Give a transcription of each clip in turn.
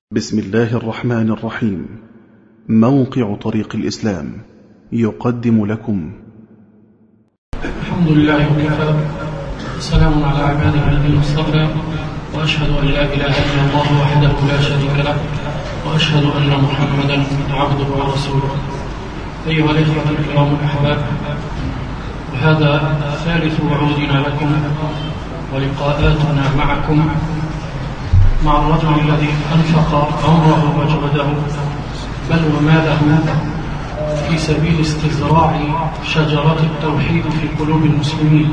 بسم الله الرحمن الرحيم موقع طريق الإسلام يقدم لكم الحمد لله وكفى سلام على عباده الذين اصطفى واشهد ان لا اله الا الله وحده لا شريك له واشهد ان محمدا عبده ورسوله ايها الاخوه الكرام الاحباب وهذا ثالث وعودنا لكم ولقاءاتنا معكم مع الرجل الذي انفق عمره وجهده بل وماله في سبيل استزراع شجرة التوحيد في قلوب المسلمين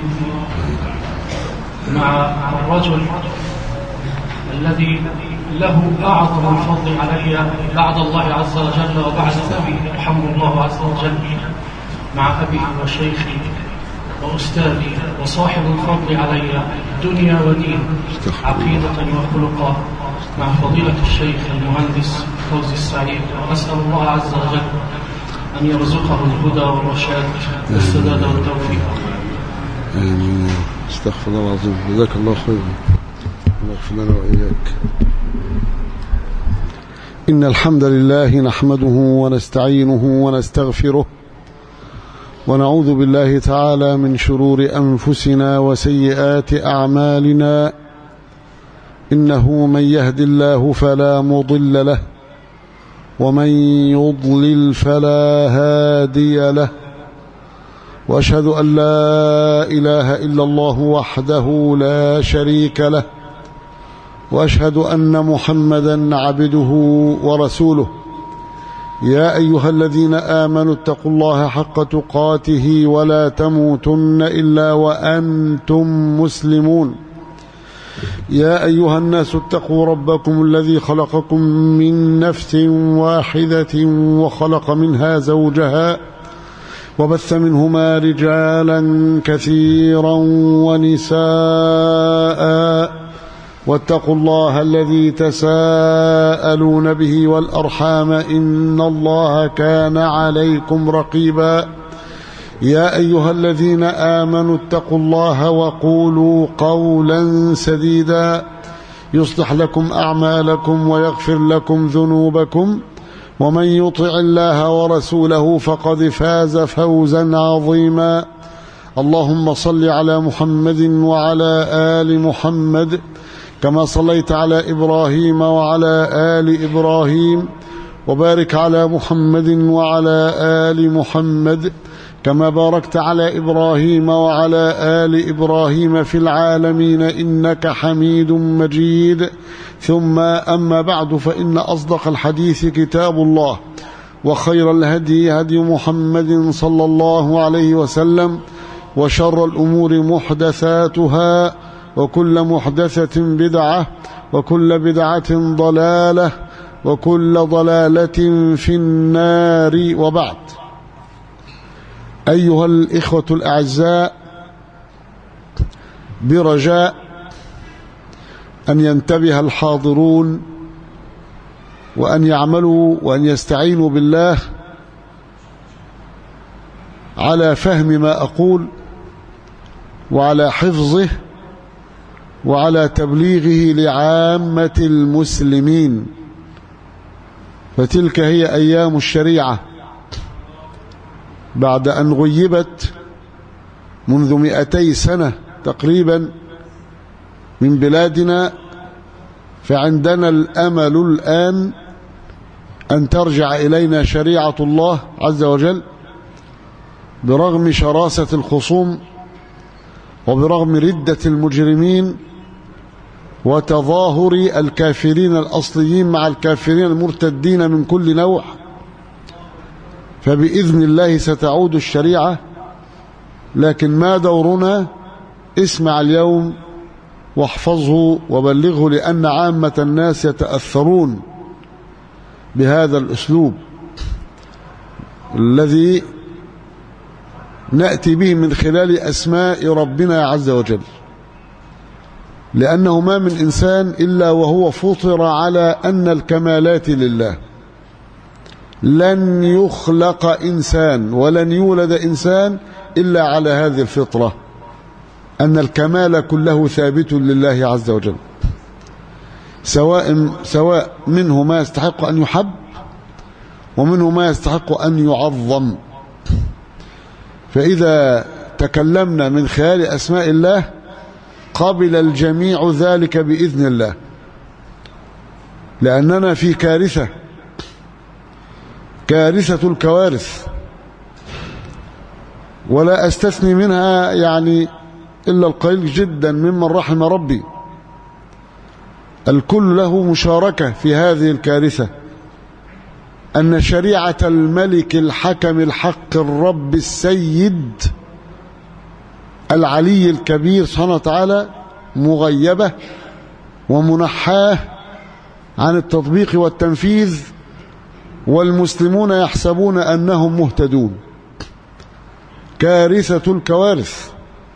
مع الرجل الذي له أعظم الفضل علي بعد الله عز وجل وبعد أبي يرحمه الله عز وجل مع أبي وشيخي وأستاذي وصاحب الفضل علي دنيا ودين عقيدة وخلقا مع فضيلة الشيخ المهندس فوزي السعيد وأسأل الله عز وجل أن يرزقه الهدى والرشاد والسداد والتوفيق آمين استغفر الله العظيم جزاك الله خيرا الله يغفر لنا وإياك إن الحمد لله نحمده ونستعينه ونستغفره ونعوذ بالله تعالى من شرور أنفسنا وسيئات أعمالنا إنه من يهد الله فلا مضل له ومن يضلل فلا هادي له واشهد ان لا اله الا الله وحده لا شريك له واشهد ان محمدا عبده ورسوله يا ايها الذين امنوا اتقوا الله حق تقاته ولا تموتن الا وانتم مسلمون يا أيها الناس اتقوا ربكم الذي خلقكم من نفس واحدة وخلق منها زوجها وبث منهما رجالا كثيرا ونساء واتقوا الله الذي تساءلون به والأرحام إن الله كان عليكم رقيباً يا أيها الذين آمنوا اتقوا الله وقولوا قولا سديدا يصلح لكم أعمالكم ويغفر لكم ذنوبكم ومن يطع الله ورسوله فقد فاز فوزا عظيما اللهم صل على محمد وعلى آل محمد كما صليت على إبراهيم وعلى آل إبراهيم وبارك على محمد وعلى آل محمد كما باركت على إبراهيم وعلى آل إبراهيم في العالمين إنك حميد مجيد ثم أما بعد فإن أصدق الحديث كتاب الله وخير الهدي هدي محمد صلى الله عليه وسلم وشر الأمور محدثاتها وكل محدثة بدعة وكل بدعة ضلالة وكل ضلالة في النار وبعد أيها الإخوة الأعزاء برجاء أن ينتبه الحاضرون وأن يعملوا وأن يستعينوا بالله على فهم ما أقول وعلى حفظه وعلى تبليغه لعامة المسلمين فتلك هي أيام الشريعة بعد أن غيبت منذ مئتي سنة تقريبا من بلادنا فعندنا الأمل الآن أن ترجع إلينا شريعة الله عز وجل برغم شراسة الخصوم وبرغم ردة المجرمين وتظاهر الكافرين الأصليين مع الكافرين المرتدين من كل نوع فبإذن الله ستعود الشريعة لكن ما دورنا اسمع اليوم واحفظه وبلغه لأن عامة الناس يتأثرون بهذا الأسلوب الذي نأتي به من خلال أسماء ربنا عز وجل لأنه ما من إنسان إلا وهو فطر على أن الكمالات لله لن يخلق إنسان ولن يولد إنسان إلا على هذه الفطرة أن الكمال كله ثابت لله عز وجل سواء سواء منه ما يستحق أن يحب ومنه ما يستحق أن يعظم فإذا تكلمنا من خلال أسماء الله قبل الجميع ذلك بإذن الله لأننا في كارثة كارثة الكوارث ولا أستثني منها يعني إلا القليل جدا ممن رحم ربي الكل له مشاركة في هذه الكارثة أن شريعة الملك الحكم الحق الرب السيد العلي الكبير سبحانه وتعالى مغيبة ومنحاه عن التطبيق والتنفيذ والمسلمون يحسبون أنهم مهتدون كارثة الكوارث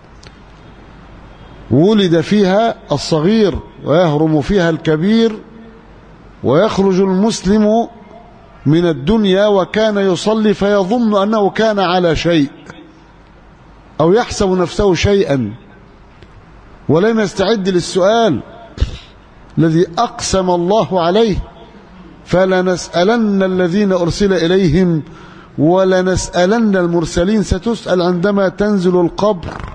ولد فيها الصغير ويهرم فيها الكبير ويخرج المسلم من الدنيا وكان يصلي فيظن أنه كان على شيء أو يحسب نفسه شيئا ولم يستعد للسؤال الذي أقسم الله عليه فلنسألن الذين أرسل إليهم ولنسألن المرسلين ستسأل عندما تنزل القبر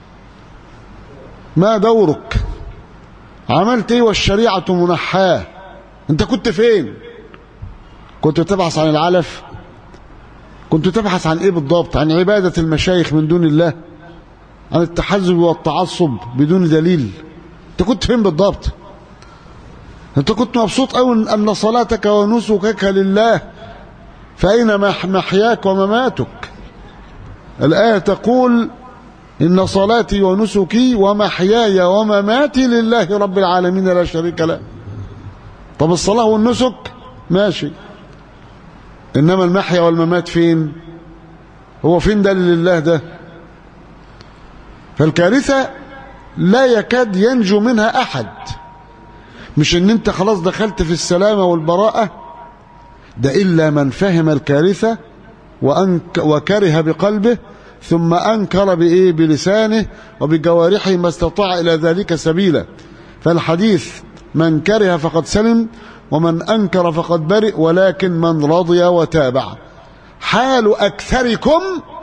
ما دورك عملت ايه والشريعة منحاه انت كنت فين كنت تبحث عن العلف كنت تبحث عن ايه بالضبط عن عبادة المشايخ من دون الله عن التحزب والتعصب بدون دليل انت كنت فين بالضبط انت كنت مبسوط قوي ان صلاتك ونسكك لله فأين محياك ومماتك الآية تقول إن صلاتي ونسكي ومحياي ومماتي لله رب العالمين لا شريك له طب الصلاة والنسك ماشي إنما المحيا والممات فين هو فين ده لله ده فالكارثة لا يكاد ينجو منها أحد مش ان انت خلاص دخلت في السلامة والبراءة ده إلا من فهم الكارثة وأنك وكره بقلبه ثم أنكر بإيه بلسانه وبجوارحه ما استطاع إلى ذلك سبيلا فالحديث من كره فقد سلم ومن أنكر فقد برئ ولكن من رضي وتابع حال أكثركم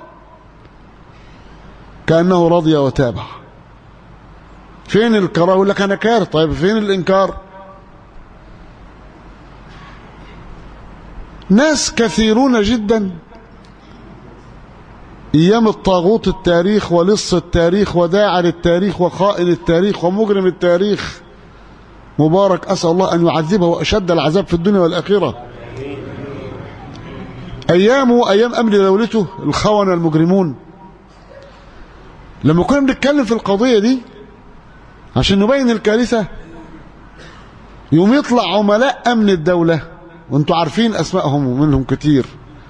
كأنه رضي وتابع فين الكراهه يقول لك أنا كاره طيب فين الإنكار ناس كثيرون جدا ايام الطاغوت التاريخ ولص التاريخ وداعر التاريخ وخائن التاريخ ومجرم التاريخ مبارك اسال الله ان يعذبه اشد العذاب في الدنيا والاخره ايامه ايام امن دولته الخونه المجرمون لما كنا بنتكلم في القضيه دي عشان نبين الكارثه يوم يطلع عملاء امن الدوله وانتم عارفين اسمائهم ومنهم كتير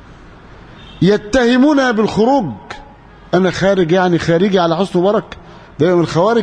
يتهمون بالخروج انا خارج يعني خارجي على حسن مبارك ده من الخوارج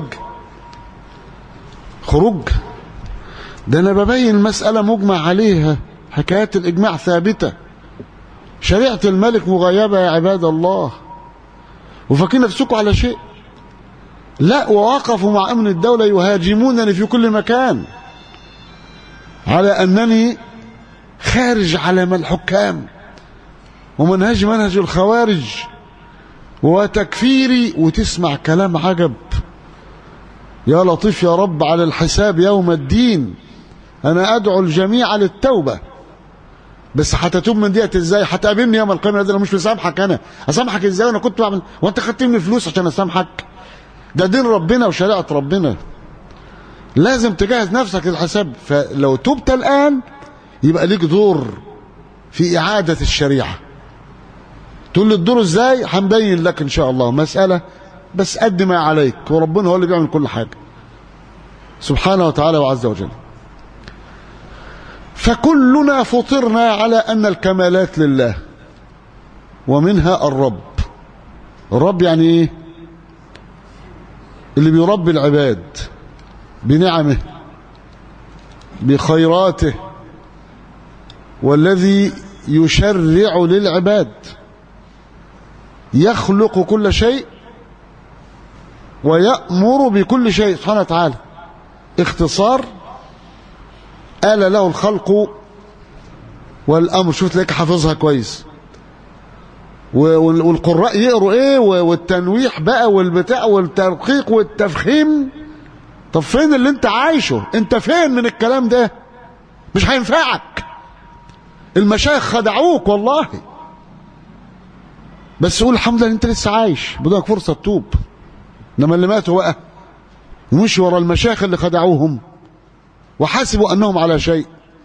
خروج ده انا ببين مسألة مجمع عليها حكايات الاجماع ثابتة شريعة الملك مغيبة يا عباد الله وفاكرين نفسكم على شيء لا ووقفوا مع امن الدولة يهاجمونني في كل مكان على انني خارج على من الحكام ومنهج منهج الخوارج وتكفيري وتسمع كلام عجب يا لطيف يا رب على الحساب يوم الدين انا ادعو الجميع للتوبه بس هتتوب من ديت ازاي هتقابلني يوم القيامه ده انا مش مسامحك انا اسامحك ازاي وانا كنت بعمل وانت خدت مني فلوس عشان اسامحك ده دين ربنا وشريعه ربنا لازم تجهز نفسك للحساب فلو تبت الان يبقى ليك دور في إعادة الشريعة تقول لي الدور ازاي هنبين لك ان شاء الله مسألة بس قد ما عليك وربنا هو اللي بيعمل كل حاجة سبحانه وتعالى وعز وجل فكلنا فطرنا على أن الكمالات لله ومنها الرب الرب يعني ايه اللي بيربي العباد بنعمه بخيراته والذي يشرع للعباد يخلق كل شيء ويأمر بكل شيء سبحانه وتعالى اختصار آل له الخلق والأمر شوف تلاقيك حافظها كويس والقراء يقروا ايه والتنويح بقى والبتاع والترقيق والتفخيم طب فين اللي انت عايشه انت فين من الكلام ده مش هينفعك المشايخ خدعوك والله بس قول الحمد لله انت لسه عايش بدك فرصه تتوب انما اللي ماتوا بقى ومشي ورا المشايخ اللي خدعوهم وحسبوا انهم على شيء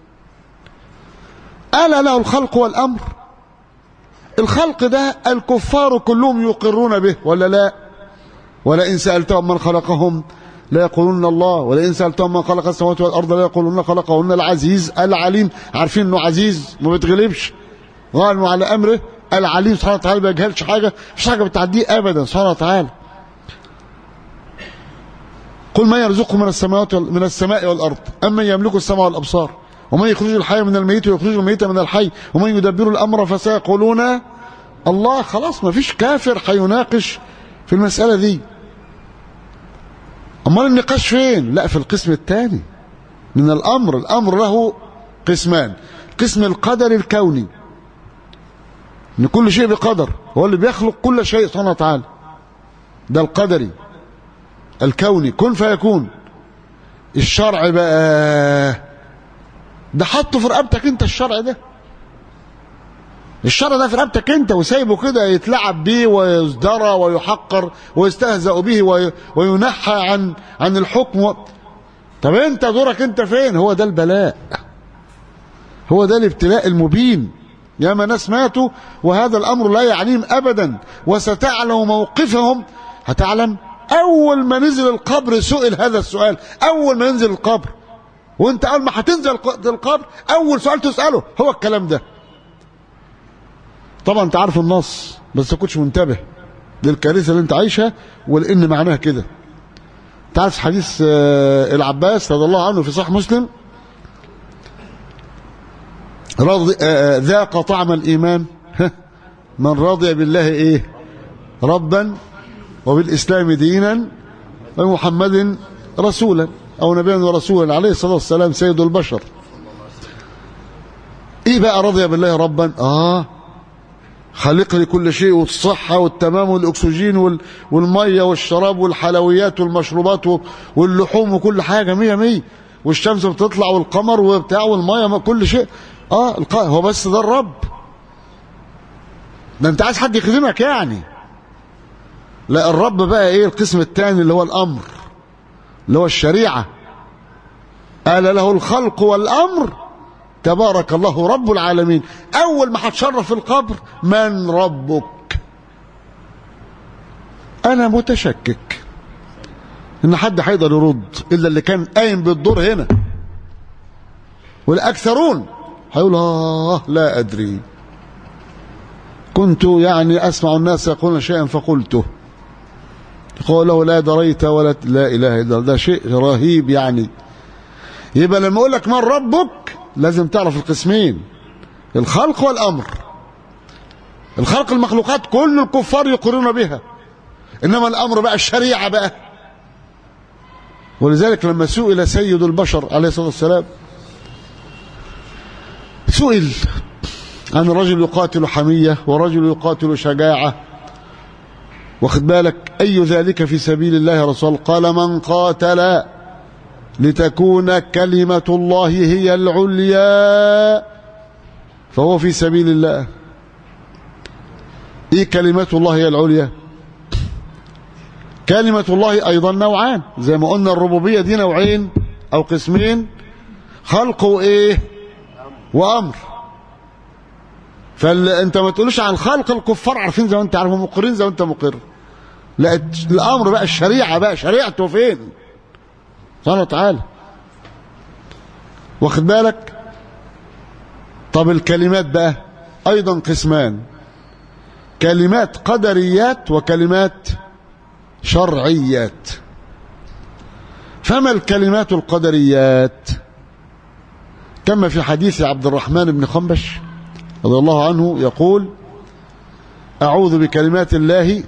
ألا له الخلق والأمر الخلق ده الكفار كلهم يقرون به ولا لا ولئن سألتهم من خلقهم لا يقولون الله ولئن سألتهم من خلق السماوات والأرض لا يقولون خلقهن العزيز العليم عارفين انه عزيز ما بيتغلبش غالوا على أمره العليم سبحانه وتعالى ما بيجهلش حاجة مفيش حاجة بتعديه أبدا سبحانه وتعالى قل من يرزقكم من السماوات من السماء والأرض أمن يملك السماء والأبصار ومن يخرج الحي من الميت ويخرج الميت من الحي ومن يدبر الأمر فسيقولون الله خلاص ما فيش كافر هيناقش في المسألة دي أمال النقاش فين لا في القسم الثاني من الأمر الأمر له قسمان قسم القدر الكوني ان كل شيء بقدر هو اللي بيخلق كل شيء سبحانه وتعالى ده القدري الكوني كن فيكون الشرع بقى ده حطه في رقبتك انت الشرع ده الشرع ده في رقبتك انت وسايبه كده يتلعب بيه ويزدرى ويحقر ويستهزأ به وينحى عن عن الحكم طب انت دورك انت فين هو ده البلاء هو ده الابتلاء المبين ياما ناس ماتوا وهذا الامر لا يعنيهم ابدا وستعلم موقفهم هتعلم اول ما نزل القبر سئل هذا السؤال اول ما ينزل القبر وانت اول ما هتنزل القبر اول سؤال تساله هو الكلام ده طبعا انت عارف النص بس ما كنتش منتبه للكارثه اللي انت عايشها ولان معناها كده تعرف حديث العباس رضي الله عنه في صحيح مسلم رضي ذاق طعم الايمان من رضي بالله ايه ربا وبالاسلام دينا ومحمد رسولا او نبيا ورسولا عليه الصلاه والسلام سيد البشر ايه بقى رضي بالله ربا اه خالق لي كل شيء والصحة والتمام والأكسجين وال... والمية والشراب والحلويات والمشروبات واللحوم وكل حاجة مية مية والشمس بتطلع والقمر وبتاع والمية كل شيء اه الق... هو بس ده الرب ده انت عايز حد يخدمك يعني لا الرب بقى ايه القسم الثاني اللي هو الامر اللي هو الشريعة قال له الخلق والامر تبارك الله رب العالمين اول ما هتشرف في القبر من ربك انا متشكك ان حد هيقدر يرد الا اللي كان قايم بالدور هنا والاكثرون هيقول اه لا ادري كنت يعني اسمع الناس يقولون شيئا فقلته يقول له لا دريت ولا لا اله الا الله ده شيء رهيب يعني يبقى لما اقول لك من ربك لازم تعرف القسمين الخلق والامر الخلق المخلوقات كل الكفار يقرون بها انما الامر بقى الشريعه بقى ولذلك لما سئل سيد البشر عليه الصلاه والسلام سئل عن رجل يقاتل حميه ورجل يقاتل شجاعه واخد بالك اي ذلك في سبيل الله يا رسول قال من قاتل لتكون كلمة الله هي العليا فهو في سبيل الله ايه كلمة الله هي العليا كلمة الله ايضا نوعان زي ما قلنا الربوبية دي نوعين او قسمين خلق وايه وامر فانت ما تقولش عن خلق الكفار عارفين زي ما انت عارف مقرين زي ما انت مقر لا الامر بقى الشريعة بقى شريعته فين سبحانه وتعالى واخد بالك طب الكلمات بقى ايضا قسمان كلمات قدريات وكلمات شرعيات فما الكلمات القدريات كما في حديث عبد الرحمن بن خنبش رضي الله عنه يقول أعوذ بكلمات الله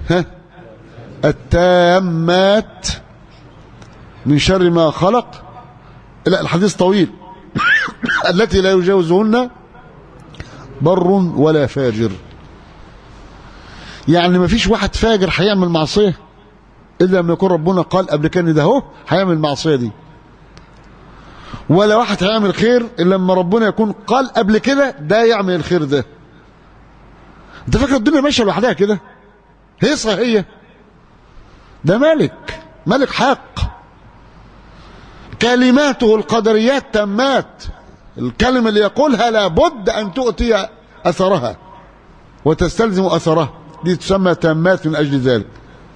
التامات من شر ما خلق لا الحديث طويل التي لا يجاوزهن بر ولا فاجر يعني ما فيش واحد فاجر هيعمل معصيه الا لما يكون ربنا قال قبل كده ده اهو هيعمل المعصيه دي ولا واحد هيعمل خير الا لما ربنا يكون قال قبل كده ده يعمل الخير ده انت فاكر الدنيا ماشيه لوحدها كده هي هي ده ملك ملك حق كلماته القدريات تمات الكلمة اللي يقولها لابد أن تؤتي أثرها وتستلزم أثرها دي تسمى تامات من أجل ذلك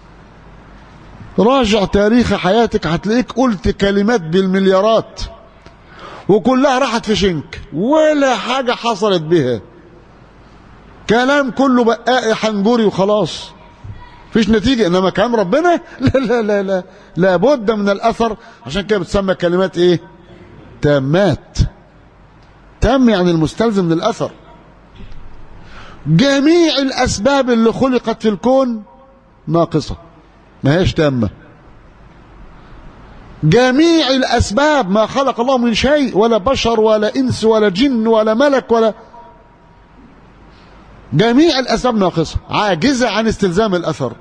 راجع تاريخ حياتك هتلاقيك قلت كلمات بالمليارات وكلها راحت في شنك ولا حاجة حصلت بها كلام كله بقاء حنجري وخلاص فيش نتيجة إنما كلام ربنا لا لا لا لا لابد من الأثر عشان كده بتسمى كلمات إيه تامات تام يعني المستلزم للأثر جميع الأسباب اللي خلقت في الكون ناقصة ما هيش تامة جميع الأسباب ما خلق الله من شيء ولا بشر ولا إنس ولا جن ولا ملك ولا جميع الأسباب ناقصة عاجزة عن استلزام الأثر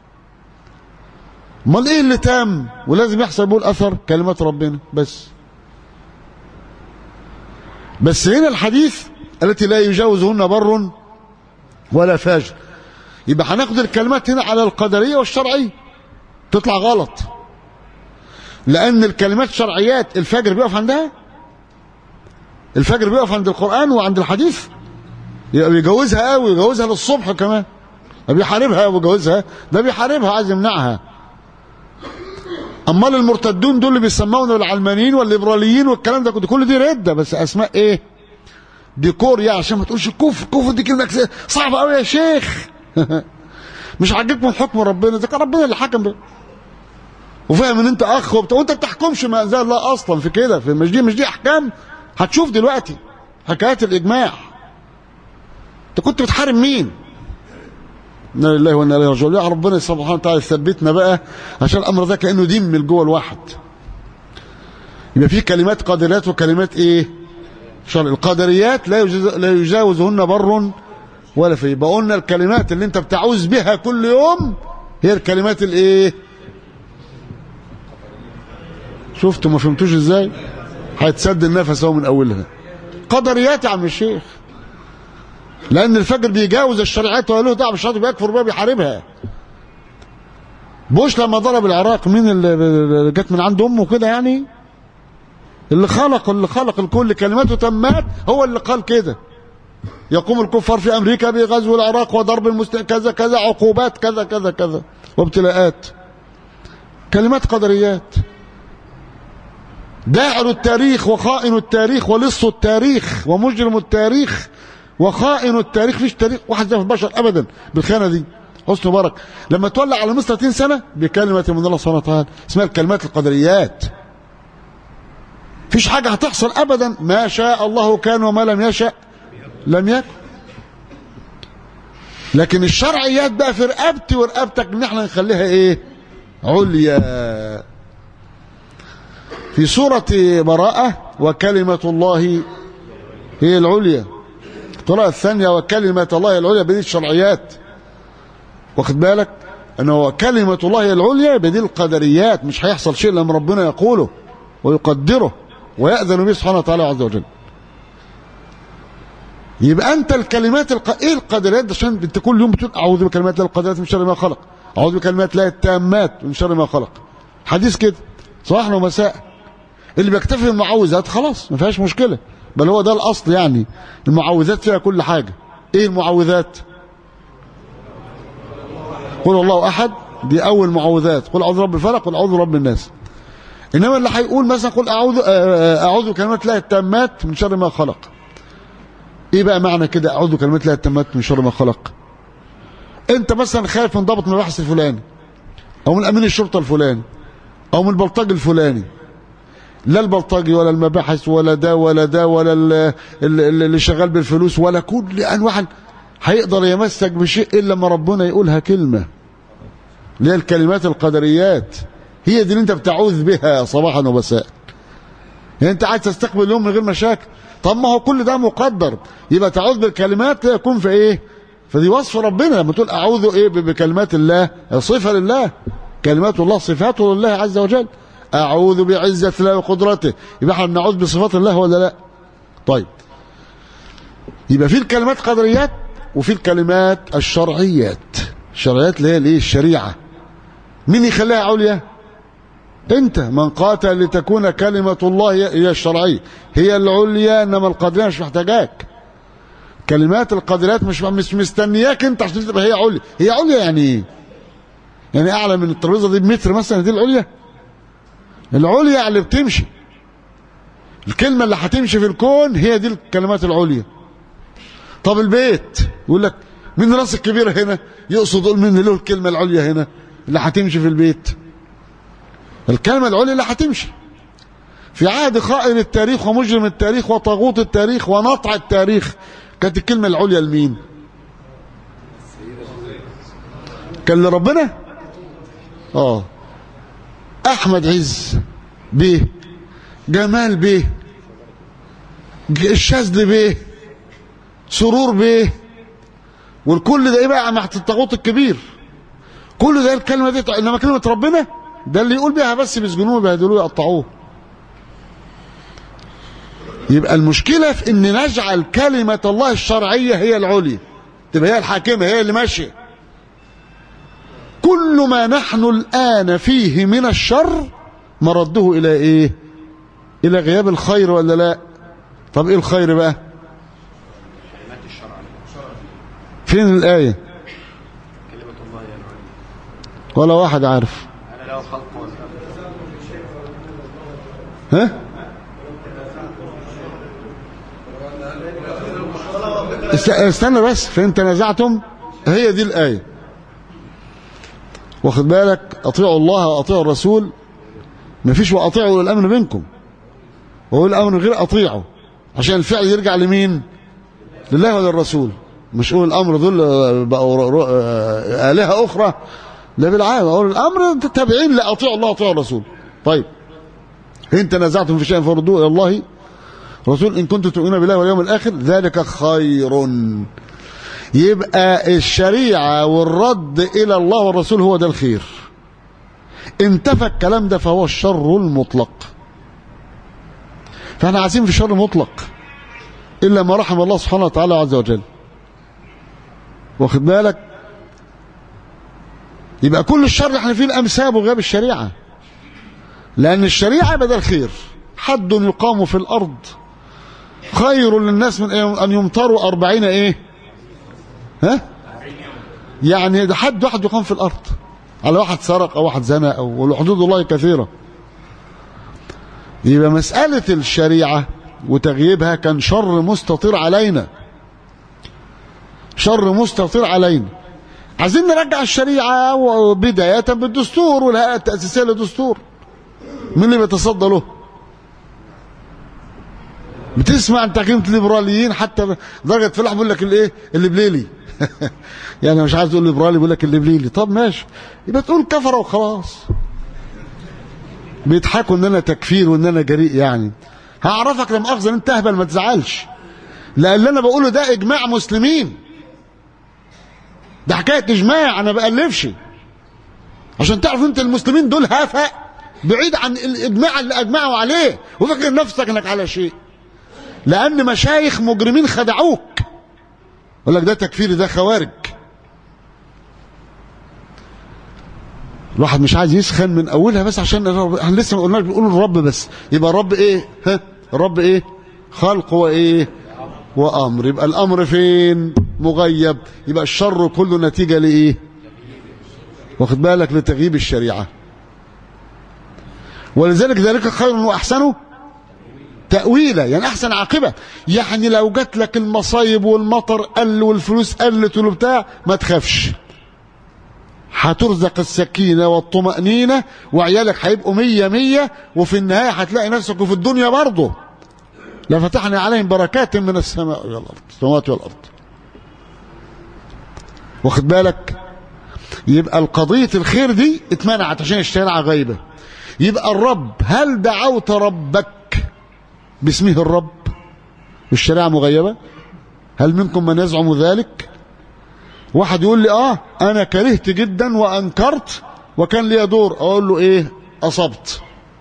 امال ايه اللي تام ولازم يحصل به الاثر كلمات ربنا بس بس هنا الحديث التي لا يجاوزهن بر ولا فاجر يبقى هناخد الكلمات هنا على القدريه والشرعيه تطلع غلط لان الكلمات شرعيات الفجر بيقف عندها الفجر بيقف عند القران وعند الحديث يبقى بيجوزها قوي يجوزها للصبح كمان بيحاربها ويجوزها ده بيحاربها عايز يمنعها امال المرتدون دول اللي بيسمونا العلمانيين والليبراليين والكلام ده كل دي رده بس اسماء ايه ديكور يعني عشان ما تقولش كفر كفر دي كلمه صعبه قوي يا شيخ مش عاجبكم حكم ربنا ده كان ربنا اللي حكم ده وفاهم ان انت اخ وبتاع وانت ما بتحكمش ما انزل الله اصلا في كده في مش دي مش دي احكام هتشوف دلوقتي حكايات الاجماع انت كنت بتحارب مين انا لله وانا اليه راجعون يا ربنا سبحانه وتعالى يثبتنا بقى عشان الامر ده كانه دين من جوه الواحد يبقى في كلمات قادرات وكلمات ايه شرع القدريات لا يجاوز لا يجاوزهن بر ولا في يبقى قلنا الكلمات اللي انت بتعوذ بها كل يوم هي الكلمات الايه شفتوا ما فهمتوش ازاي هيتسد النفس اهو من اولها قدريات يا عم الشيخ لان الفجر بيجاوز الشريعات ولا له دعوه بالشريعه بيكفر بها بيحاربها بوش لما ضرب العراق مين اللي جت من عند امه كده يعني اللي خلق اللي خلق الكل كلماته تمات هو اللي قال كده يقوم الكفار في امريكا بغزو العراق وضرب المسلمين كذا كذا عقوبات كذا كذا كذا وابتلاءات كلمات قدريات داعر التاريخ وخائن التاريخ ولص التاريخ ومجرم التاريخ وخائن التاريخ فيش تاريخ واحد زي البشر ابدا بالخانه دي حسن مبارك لما تولى على مصر 30 سنه بكلمه من الله سبحانه وتعالى اسمها الكلمات القدريات فيش حاجه هتحصل ابدا ما شاء الله كان وما لم يشاء لم يكن لكن الشرعيات بقى في رقبتي ورقبتك ان احنا نخليها ايه عليا في سورة براءة وكلمة الله هي العليا القراءة الثانية وكلمة الله هي العليا بدي الشرعيات واخد بالك انه كلمة الله هي العليا بدي القدريات مش هيحصل شيء لما ربنا يقوله ويقدره ويأذن به سبحانه وتعالى عز وجل يبقى انت الكلمات الق... ايه القدريات عشان انت كل يوم بتقول اعوذ بكلمات الله القدرات من شر ما خلق اعوذ بكلمات الله التامات من شر ما خلق حديث كده صباحا ومساء اللي بيكتفي بالمعوذات خلاص ما فيهاش مشكله بل هو ده الاصل يعني المعوذات فيها كل حاجه ايه المعوذات قل الله احد دي اول معوذات قل اعوذ برب الفلق قل اعوذ برب الناس انما اللي هيقول مثلا قل اعوذ اعوذ بكلمات الله التامات من شر ما خلق ايه بقى معنى كده اعوذ بكلمات الله التامات من شر ما خلق انت مثلا خايف من ضابط من البحث الفلاني او من امين الشرطه الفلاني او من البلطجي الفلاني لا البلطجي ولا المباحث ولا ده ولا ده ولا اللي شغال بالفلوس ولا كل انواع هيقدر يمسك بشيء الا لما ربنا يقولها كلمه اللي هي الكلمات القدريات هي دي اللي انت بتعوذ بها صباحا ومساء يعني انت عايز تستقبل اليوم من غير مشاكل طب ما هو كل ده مقدر يبقى تعوذ بالكلمات يكون في ايه فدي وصف ربنا لما تقول اعوذ ايه بكلمات الله صفه لله كلمات الله صفاته لله عز وجل اعوذ بعزه الله وقدرته يبقى احنا بنعوذ بصفات الله ولا لا طيب يبقى في الكلمات قدريات وفي الكلمات الشرعيات الشرعيات اللي هي الايه الشريعه مين يخليها عليا انت من قاتل لتكون كلمه الله هي الشرعيه هي العليا انما القدريه مش محتاجاك كلمات القدريات مش مش مستنياك انت عشان تبقى هي عليا هي عليا يعني ايه يعني اعلى من الترابيزه دي بمتر مثلا دي العليا العليا اللي بتمشي الكلمه اللي هتمشي في الكون هي دي الكلمات العليا طب البيت يقول لك مين راس الكبير هنا يقصد يقول مين له الكلمه العليا هنا اللي هتمشي في البيت الكلمه العليا اللي هتمشي في عهد خائن التاريخ ومجرم التاريخ وطاغوت التاريخ ونطع التاريخ كانت الكلمه العليا لمين كان لربنا اه احمد عز بيه جمال بيه الشاذلي بيه سرور بيه والكل ده ايه بقى مع الطاغوت الكبير كل ده الكلمه دي انما كلمه ربنا ده اللي يقول بيها بس بيسجنوه بيهدلوه يقطعوه يبقى المشكله في ان نجعل كلمه الله الشرعيه هي العليا تبقى هي الحاكمه هي اللي ماشيه كل ما نحن الان فيه من الشر مرده الى ايه الى غياب الخير ولا لا طب ايه الخير بقى فين الآية كلمة الله يا العلي ولا واحد عارف أنا له خلق والأمر ها است- استنى بس فإن تنازعتم هي دي الآية واخد بالك أطيعوا الله وأطيعوا الرسول مفيش وأطيعوا أولي الأمر منكم وأولي الأمر غير أطيعوا عشان الفعل يرجع لمين لله وللرسول مش أولي الأمر دول آه، بقوا ر- ر- آه، آلهة أخرى لا بالعالم أولي الأمر تابعين لأطيعوا الله وأطيعوا الرسول طيب إن تنازعتم في شيء فردوه إلى الله رسول إن كنتم تؤمنون بالله واليوم الآخر ذلك خير يبقى الشريعة والرد إلى الله والرسول هو ده الخير انتفى الكلام ده فهو الشر المطلق فاحنا عايزين في شر مطلق إلا ما رحم الله سبحانه وتعالى عز وجل واخد بالك يبقى كل الشر اللي احنا فيه الأمساب وغياب الشريعة لأن الشريعة بدل خير حد يقام في الأرض خير للناس من أن يمطروا أربعين إيه ها يعني ده حد واحد يقام في الأرض على واحد سرق أو واحد زنى أو والحدود الله كثيرة يبقى مسألة الشريعة وتغييبها كان شر مستطير علينا شر مستطير علينا عايزين نرجع الشريعة بداية بالدستور والهيئة التأسيسية للدستور مين اللي بيتصدى له بتسمع عن تحكيم الليبراليين حتى درجة فلاح بيقول لك الايه اللي بليلي يعني مش عايز تقول ليبرالي بيقول لك اللي بليلي طب ماشي يبقى تقول كفره وخلاص بيضحكوا ان انا تكفير وان انا جريء يعني هعرفك لما اخذ انت اهبل ما تزعلش لان اللي انا بقوله ده اجماع مسلمين ده حكايه اجماع انا بألفش عشان تعرف انت المسلمين دول هفا بعيد عن الاجماع اللي اجمعوا عليه وفاكر نفسك انك على شيء لان مشايخ مجرمين خدعوك يقول لك ده تكفيري ده خوارج الواحد مش عايز يسخن من اولها بس عشان الرب احنا لسه ما قلناش بنقول الرب بس يبقى الرب ايه ها الرب ايه خلق وايه وامر يبقى الامر فين مغيب يبقى الشر كله نتيجه لايه واخد بالك لتغييب الشريعه ولذلك ذلك خير واحسن تأويلا يعني أحسن عاقبة يعني لو جات لك المصايب والمطر قل والفلوس قلت والبتاع ما تخافش هترزق السكينة والطمأنينة وعيالك هيبقوا مية مية وفي النهاية هتلاقي نفسك في الدنيا برضه لفتحنا عليهم بركات من السماء والأرض السماوات والأرض واخد بالك يبقى القضية الخير دي اتمنعت عشان الشريعة غايبة يبقى الرب هل دعوت ربك باسمه الرب والشريعة مغيبة هل منكم من يزعم ذلك واحد يقول لي اه انا كرهت جدا وانكرت وكان لي دور اقول له ايه اصبت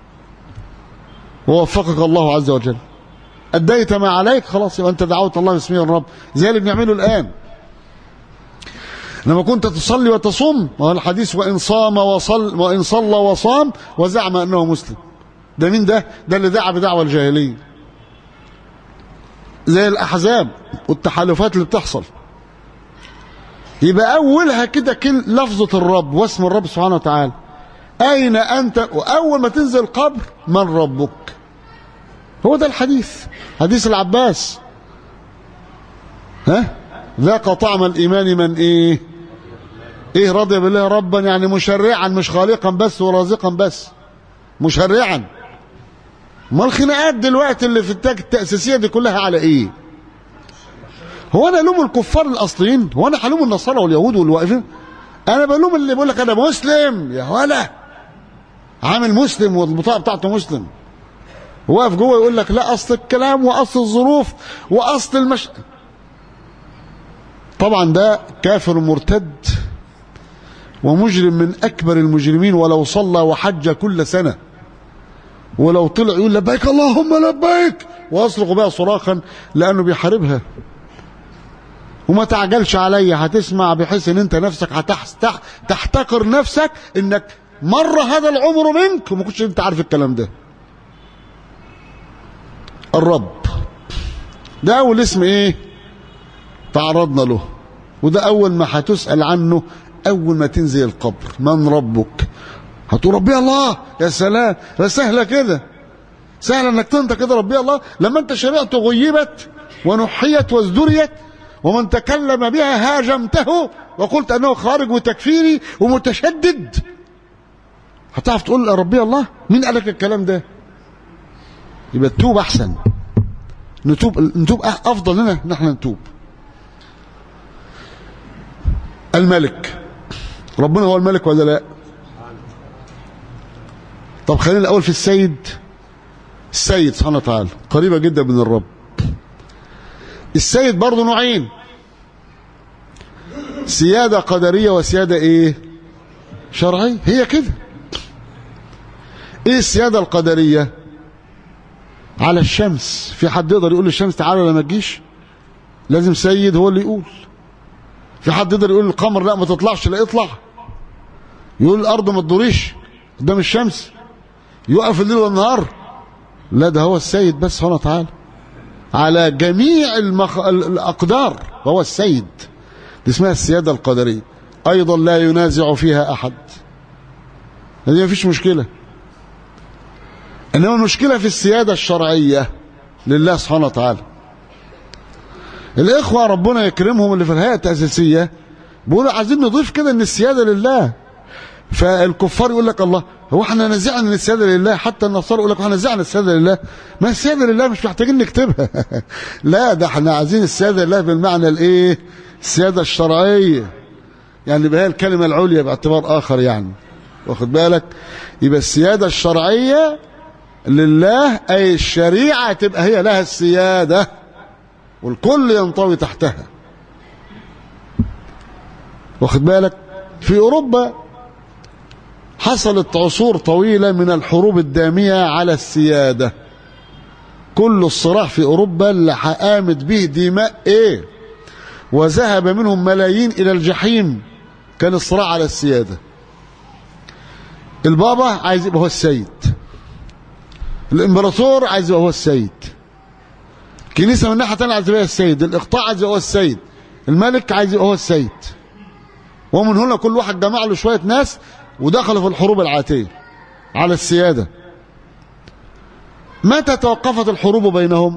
ووفقك الله عز وجل اديت ما عليك خلاص يبقى انت دعوت الله باسمه الرب زي اللي بنعمله الان لما كنت تصلي وتصوم وهو الحديث وان صام وصل وان صلى وصام وزعم انه مسلم ده مين ده ده اللي دعا بدعوى الجاهليه زي الاحزاب والتحالفات اللي بتحصل يبقى اولها كده كل لفظه الرب واسم الرب سبحانه وتعالى اين انت واول ما تنزل القبر من ربك هو ده الحديث حديث العباس ها ذاق طعم الايمان من ايه ايه رضي بالله ربا يعني مشرعا مش خالقا بس ورازقا بس مشرعا ما الخناقات دلوقتي اللي في التاج التأسيسية دي كلها على ايه هو انا الوم الكفار الاصليين هو انا هلوم النصارى واليهود والواقفين انا بلوم اللي بيقول لك انا مسلم يا ولا عامل مسلم والبطاقه بتاعته مسلم واقف جوه يقول لك لا اصل الكلام واصل الظروف واصل المش طبعا ده كافر مرتد ومجرم من اكبر المجرمين ولو صلى وحج كل سنه ولو طلع يقول لبيك اللهم لبيك ويصرخ بها صراخا لانه بيحاربها وما تعجلش عليا هتسمع بحيث ان انت نفسك هتحتح تحتقر نفسك انك مر هذا العمر منك وما كنتش انت عارف الكلام ده الرب ده اول اسم ايه تعرضنا له وده اول ما هتسأل عنه اول ما تنزل القبر من ربك هتقول ربي الله يا سلام ده سهلة كده سهل انك تنطق كده ربي الله لما انت شريعته غيبت ونحيت وازدريت ومن تكلم بها هاجمته وقلت انه خارج وتكفيري ومتشدد هتعرف تقول ربي الله مين قال لك الكلام ده يبقى تتوب احسن نتوب نتوب افضل لنا ان احنا نتوب الملك ربنا هو الملك ولا لا طب خلينا الاول في السيد السيد سبحانه وتعالى قريبه جدا من الرب السيد برضه نوعين سياده قدريه وسياده ايه شرعيه هي كده ايه السياده القدريه على الشمس في حد يقدر يقول للشمس تعالى ولا ما تجيش لازم سيد هو اللي يقول في حد يقدر يقول للقمر لا ما تطلعش لا اطلع يقول الارض ما تدوريش قدام الشمس يقف الليل والنهار لا ده هو السيد بس سبحانه وتعالى على جميع المخ... الاقدار هو السيد دي اسمها السياده القدريه ايضا لا ينازع فيها احد هذه ما فيش مشكله انما المشكله في السياده الشرعيه لله سبحانه وتعالى الاخوه ربنا يكرمهم اللي في الهيئه التاسيسيه بيقولوا عايزين نضيف كده ان السياده لله فالكفار يقول لك الله هو احنا نزعنا ان السياده لله حتى النصارى يقول لك احنا نزعنا السياده لله ما السياده لله مش محتاجين نكتبها لا ده احنا عايزين السياده لله بالمعنى الايه السياده الشرعيه يعني يبقى هي الكلمه العليا باعتبار اخر يعني واخد بالك يبقى السياده الشرعيه لله اي الشريعه تبقى هي لها السياده والكل ينطوي تحتها واخد بالك في اوروبا حصلت عصور طويله من الحروب الداميه على السياده كل الصراع في اوروبا اللي قامت به دماء ايه وذهب منهم ملايين الى الجحيم كان الصراع على السياده البابا عايز يبقى هو السيد الامبراطور عايز يبقى هو السيد الكنيسه من ناحيه ثانيه عايز يبقى السيد الاقطاع عايز يبقى هو السيد الملك عايز يبقى هو السيد ومن هنا كل واحد جمع له شويه ناس ودخلوا في الحروب العاتيه على السياده متى توقفت الحروب بينهم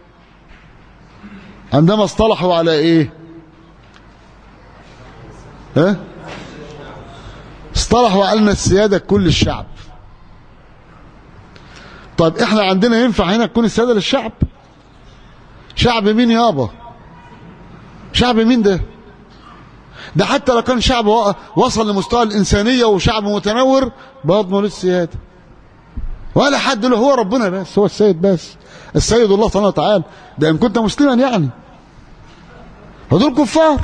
عندما اصطلحوا على ايه ها اصطلحوا على ان السياده كل الشعب طيب احنا عندنا ينفع هنا تكون السياده للشعب شعب مين يابا شعب مين ده ده حتى لو كان شعب وصل لمستوى الإنسانية وشعب متنور بيضمن السيادة ولا حد له هو ربنا بس هو السيد بس السيد الله سبحانه وتعالى ده ان كنت مسلما يعني هدول كفار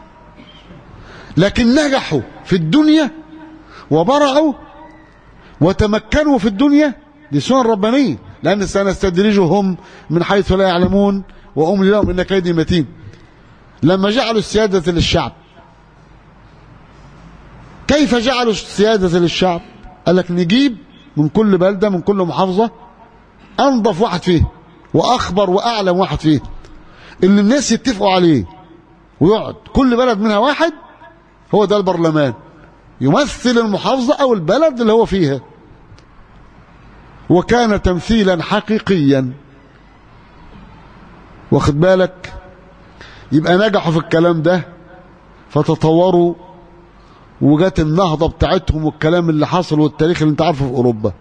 لكن نجحوا في الدنيا وبرعوا وتمكنوا في الدنيا دي سنن ربانيه لان سنستدرجهم من حيث لا يعلمون واملي لهم ان كيدي متين لما جعلوا السياده للشعب كيف جعلوا السياده للشعب قال لك نجيب من كل بلده من كل محافظه انظف واحد فيه واخبر واعلم واحد فيه اللي الناس يتفقوا عليه ويقعد كل بلد منها واحد هو ده البرلمان يمثل المحافظة أو البلد اللي هو فيها وكان تمثيلا حقيقيا واخد بالك يبقى نجحوا في الكلام ده فتطوروا وجات النهضة بتاعتهم والكلام اللي حصل والتاريخ اللي انت عارفه في أوروبا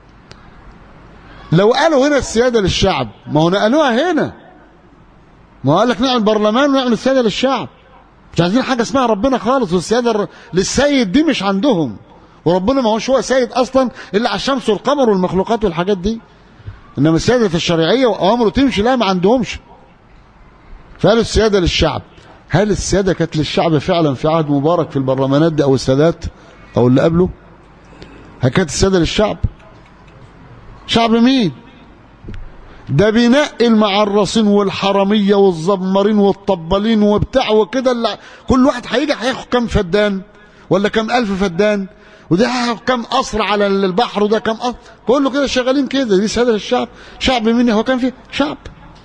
لو قالوا هنا السيادة للشعب ما هو نقلوها هنا ما هو قال لك نعمل برلمان ونعمل السيادة للشعب مش عايزين حاجة اسمها ربنا خالص والسيادة الر- للسيد دي مش عندهم وربنا ما هوش هو سيد أصلا إلا على الشمس والقمر والمخلوقات والحاجات دي إنما السيادة الشرعية وأوامره تمشي لا ما عندهمش فقالوا السيادة للشعب هل السيادة كانت للشعب فعلا في عهد مبارك في البرلمانات دي أو السادات أو اللي قبله هل كانت السيادة للشعب شعب مين ده بينقي المعرصين والحرامية والزمارين والطبالين وبتاع وكده اللي كل واحد هيجي هياخد كام فدان ولا كام ألف فدان وده هياخد كام قصر على البحر وده كام قصر كله كده شغالين كده دي سيادة الشعب شعب مين هو كان فيه شعب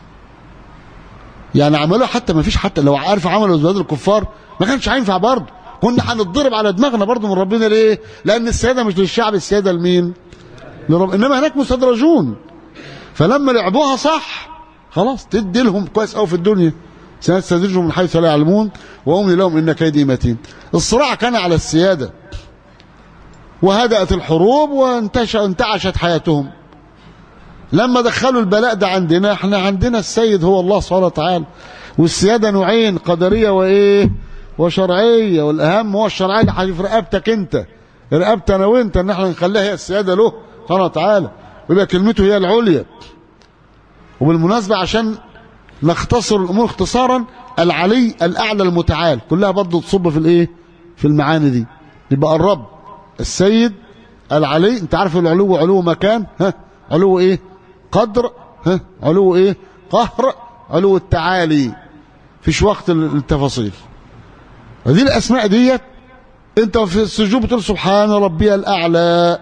يعني عملوها حتى ما فيش حتى لو عارف عملوا زباد الكفار ما كانش هينفع برضه كنا هنتضرب على دماغنا برضه من ربنا ليه؟ لأن السيادة مش للشعب السيادة لمين؟ لرب إنما هناك مستدرجون فلما لعبوها صح خلاص تدي لهم كويس قوي في الدنيا سنستدرجهم من حيث لا يعلمون واملي لهم ان كيدي متين الصراع كان على السياده وهدأت الحروب وانتش انتعشت حياتهم لما دخلوا البلاء ده عندنا احنا عندنا السيد هو الله سبحانه وتعالى والسياده نوعين قدريه وايه وشرعيه والاهم هو الشرعيه اللي هتبقى في رقبتك انت رقبتي انا وانت ان احنا نخليها هي السياده له سبحانه وتعالى ويبقى كلمته هي العليا وبالمناسبة عشان نختصر الأمور اختصارا العلي الأعلى المتعال كلها برضه تصب في الإيه في المعاني دي يبقى الرب السيد العلي انت عارف العلو علو مكان ها علو ايه قدر ها علو ايه قهر علو التعالي فيش وقت التفاصيل هذه الاسماء ديت انت في السجود بتقول سبحان ربي الاعلى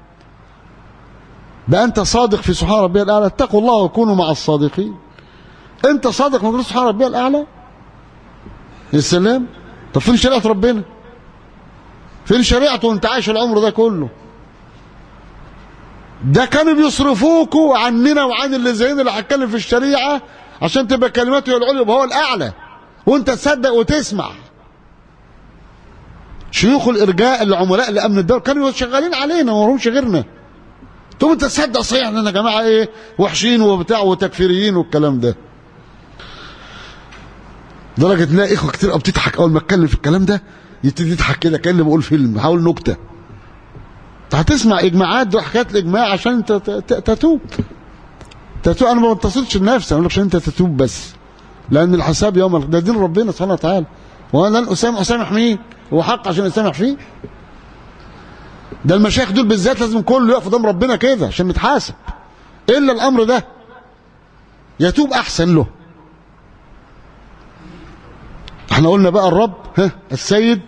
ده انت صادق في سبحان ربي الاعلى اتقوا الله وكونوا مع الصادقين انت صادق ما تقول سبحان ربي الاعلى يا سلام طب فين شريعه ربنا فين شريعته وانت عايش العمر ده كله ده كانوا بيصرفوكوا عننا وعن اللي زينا اللي هتكلم في الشريعه عشان تبقى كلماته هي العليا يبقى هو الاعلى وانت تصدق وتسمع شيوخ الارجاء العملاء لامن الدوله كانوا شغالين علينا وما لهمش غيرنا طب انت تصدق صحيح ان يا جماعه ايه وحشين وبتاع وتكفيريين والكلام ده درجة تلاقي اخوة كتير قوي بتضحك اول ما اتكلم في الكلام ده يبتدي يضحك كده كاني بقول فيلم بحاول نكته انت هتسمع اجماعات دي حكايات الاجماع عشان انت تتوب تتوب انا ما بنتصلش لنفسي اقول لك عشان انت تتوب بس لان الحساب يوم ده دين ربنا سبحانه وتعالى وانا لن اسامح اسامح مين هو حق عشان اسامح فيه ده المشايخ دول بالذات لازم كله يقف قدام ربنا كده عشان نتحاسب الا الامر ده يتوب احسن له احنا قلنا بقى الرب ها السيد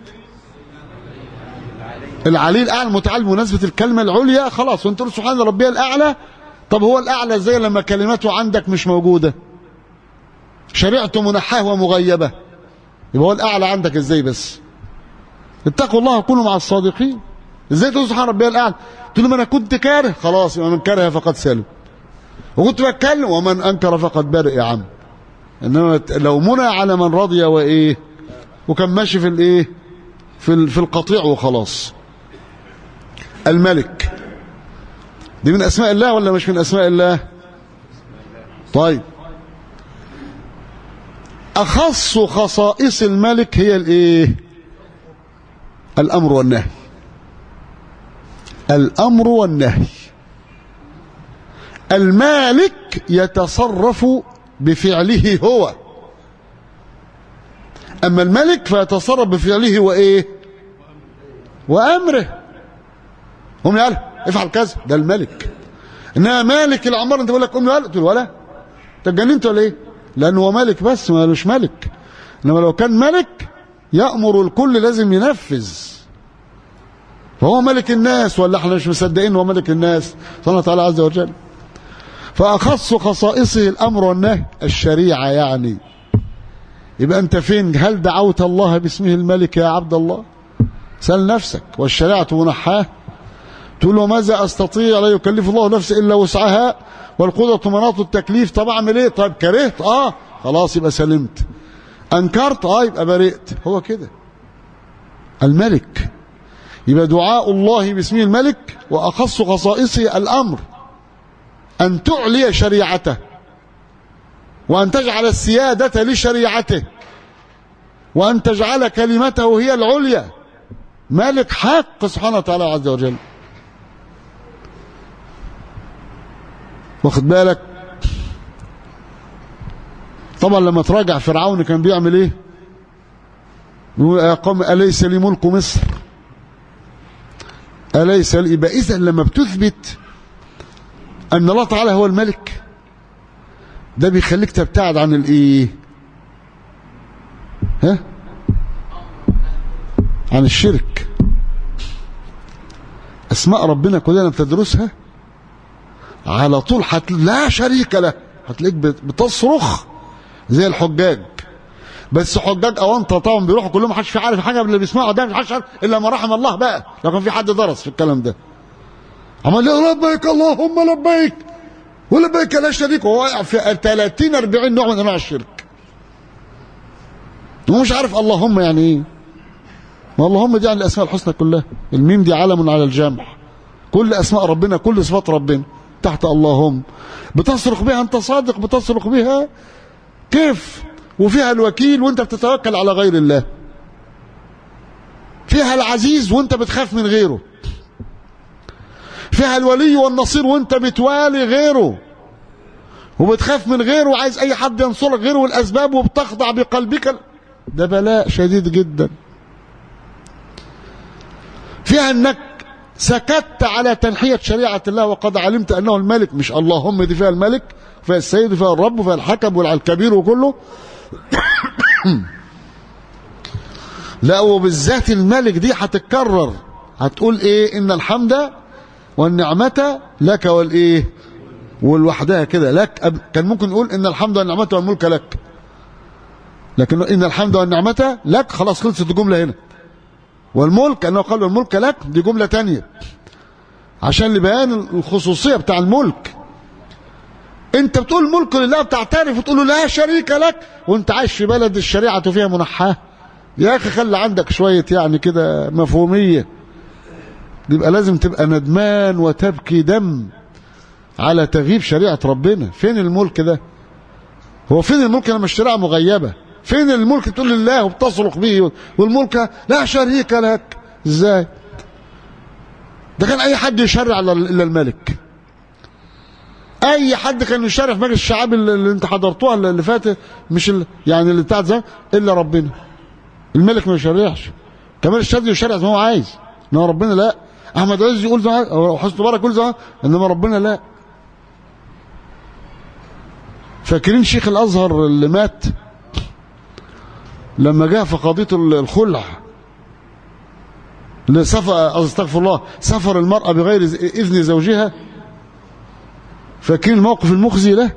العلي الاعلى المتعال بمناسبه الكلمه العليا خلاص وانت تقول سبحان ربي الاعلى طب هو الاعلى ازاي لما كلماته عندك مش موجوده شريعته منحاه ومغيبه يبقى هو الاعلى عندك ازاي بس اتقوا الله وكونوا مع الصادقين ازاي تقول سبحان ربي الاعلى تقول ما انا كنت كاره خلاص من كره فقد سلم وكنت بتكلم ومن انكر فقد برئ يا عم انما لو منى على من رضي وايه وكان ماشي في الايه في في القطيع وخلاص الملك دي من اسماء الله ولا مش من اسماء الله طيب اخص خصائص الملك هي الايه الامر والنهي الامر والنهي المالك يتصرف بفعله هو أما الملك فيتصرف بفعله وإيه وأمره هم قال افعل كذا ده الملك إنما مالك العمار أنت بقول لك أمي قال تقول ولا تجننت ولا إيه لأنه هو ملك بس ما مش ملك إنما لو كان ملك يأمر الكل لازم ينفذ فهو ملك الناس ولا احنا مش مصدقين هو ملك الناس سبحانه وتعالى عز وجل فأخص خصائصه الأمر والنهي الشريعة يعني يبقى أنت فين هل دعوت الله باسمه الملك يا عبد الله سأل نفسك والشريعة منحاه تقول له ماذا أستطيع لا يكلف الله نفسا إلا وسعها والقدرة مناط التكليف طب أعمل إيه طيب كرهت آه خلاص يبقى سلمت أنكرت آه يبقى برئت هو كده الملك يبقى دعاء الله باسمه الملك وأخص خصائصه الأمر أن تعلي شريعته وأن تجعل السيادة لشريعته وأن تجعل كلمته هي العليا مالك حق سبحانه وتعالى عز وجل واخد بالك طبعا لما تراجع فرعون كان بيعمل ايه يقول يا قوم أليس لي ملك مصر أليس لي يبقى إذا لما بتثبت أن الله تعالى هو الملك ده بيخليك تبتعد عن الايه ها عن الشرك اسماء ربنا كلنا بتدرسها على طول حت... لا شريك له هتلاقيك بتصرخ زي الحجاج بس حجاج او انت طبعا بيروحوا كلهم محدش في عارف حاجه من اللي بيسمعوا ده محدش عارف الا ما رحم الله بقى لو كان في حد درس في الكلام ده عمال يقول لبيك اللهم لبيك ولبيك لا شريك وهو واقع في 30 40 نوع من انواع الشرك هو مش عارف اللهم يعني ايه ما اللهم دي يعني الاسماء الحسنى كلها الميم دي علم على الجمع كل اسماء ربنا كل صفات ربنا تحت اللهم بتصرخ بها انت صادق بتصرخ بها كيف وفيها الوكيل وانت بتتوكل على غير الله فيها العزيز وانت بتخاف من غيره فيها الولي والنصير وانت بتوالي غيره وبتخاف من غيره وعايز اي حد ينصرك غيره والاسباب وبتخضع بقلبك ده بلاء شديد جدا فيها انك سكت على تنحية شريعة الله وقد علمت انه الملك مش اللهم دي فيها الملك فيها السيد وفيها الرب وفيها الحكم والكبير وكله لا وبالذات الملك دي هتتكرر هتقول ايه ان الحمد والنعمة لك والايه والوحدها كده لك كان ممكن نقول ان الحمد والنعمة والملك لك لكن ان الحمد والنعمة لك خلاص خلصت الجملة هنا والملك انه قال الملك لك دي جملة تانية عشان لبيان الخصوصية بتاع الملك انت بتقول الملك لله بتعترف وتقول له لا شريك لك وانت عايش في بلد الشريعة فيها منحاه يا اخي خلي عندك شوية يعني كده مفهومية يبقى لازم تبقى ندمان وتبكي دم على تغييب شريعة ربنا فين الملك ده هو فين الملك لما الشريعة مغيبة فين الملك تقول لله وبتصرخ به والملك لا شريك لك ازاي ده كان اي حد يشرع الا الملك اي حد كان يشرع في مجلس الشعب اللي انت حضرتوها اللي فاتت مش ال... يعني اللي بتاعت ده الا ربنا الملك ما يشرعش كمال الشاذلي يشرع زي ما هو عايز انما ربنا لا احمد عز يقول زي او حسن مبارك يقول زي انما ربنا لا فاكرين شيخ الازهر اللي مات لما جاء في قضيه الخلع سفر استغفر الله سفر المراه بغير اذن زوجها فاكرين الموقف المخزي ده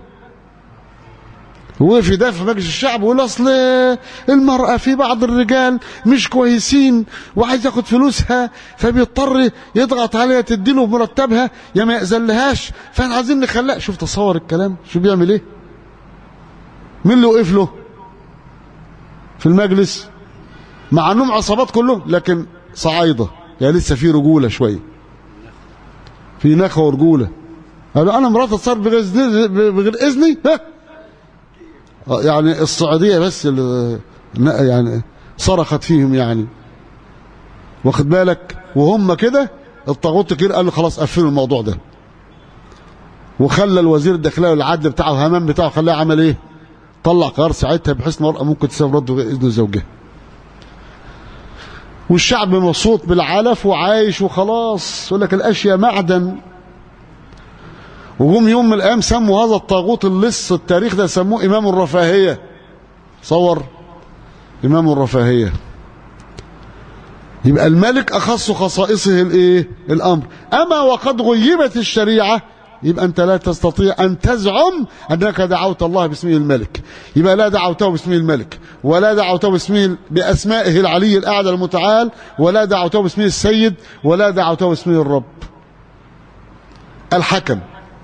وقف يدافع في مجلس الشعب ويقول اصل المراه في بعض الرجال مش كويسين وعايز ياخد فلوسها فبيضطر يضغط عليها تديله مرتبها يا ما يأذلهاش فاحنا عايزين نخلق شوف تصور الكلام شو بيعمل ايه مين اللي وقف له في المجلس مع انهم عصابات كلهم لكن صعايده يعني لسه في رجوله شويه في نخوه ورجوله قالوا انا مراتي اتصرف بغير بغير اذني ها يعني السعوديه بس اللي يعني صرخت فيهم يعني واخد بالك وهم كده الطاغوت كده قال خلاص قفلوا الموضوع ده وخلى الوزير الداخليه والعدل بتاعه همام بتاعه خلاه عمل ايه طلع قرار ساعتها بحيث ان المراه ممكن تسافر رد باذن زوجها والشعب مبسوط بالعلف وعايش وخلاص يقول لك الاشياء معدن وجم يوم من الايام سموا هذا الطاغوت اللص التاريخ ده سموه امام الرفاهيه صور امام الرفاهيه يبقى الملك اخص خصائصه الايه الامر اما وقد غيبت الشريعه يبقى انت لا تستطيع ان تزعم انك دعوت الله باسمه الملك يبقى لا دعوته باسمه الملك ولا دعوته باسمه باسمائه العلي الاعلى المتعال ولا دعوته باسمه السيد ولا دعوته باسمه الرب الحكم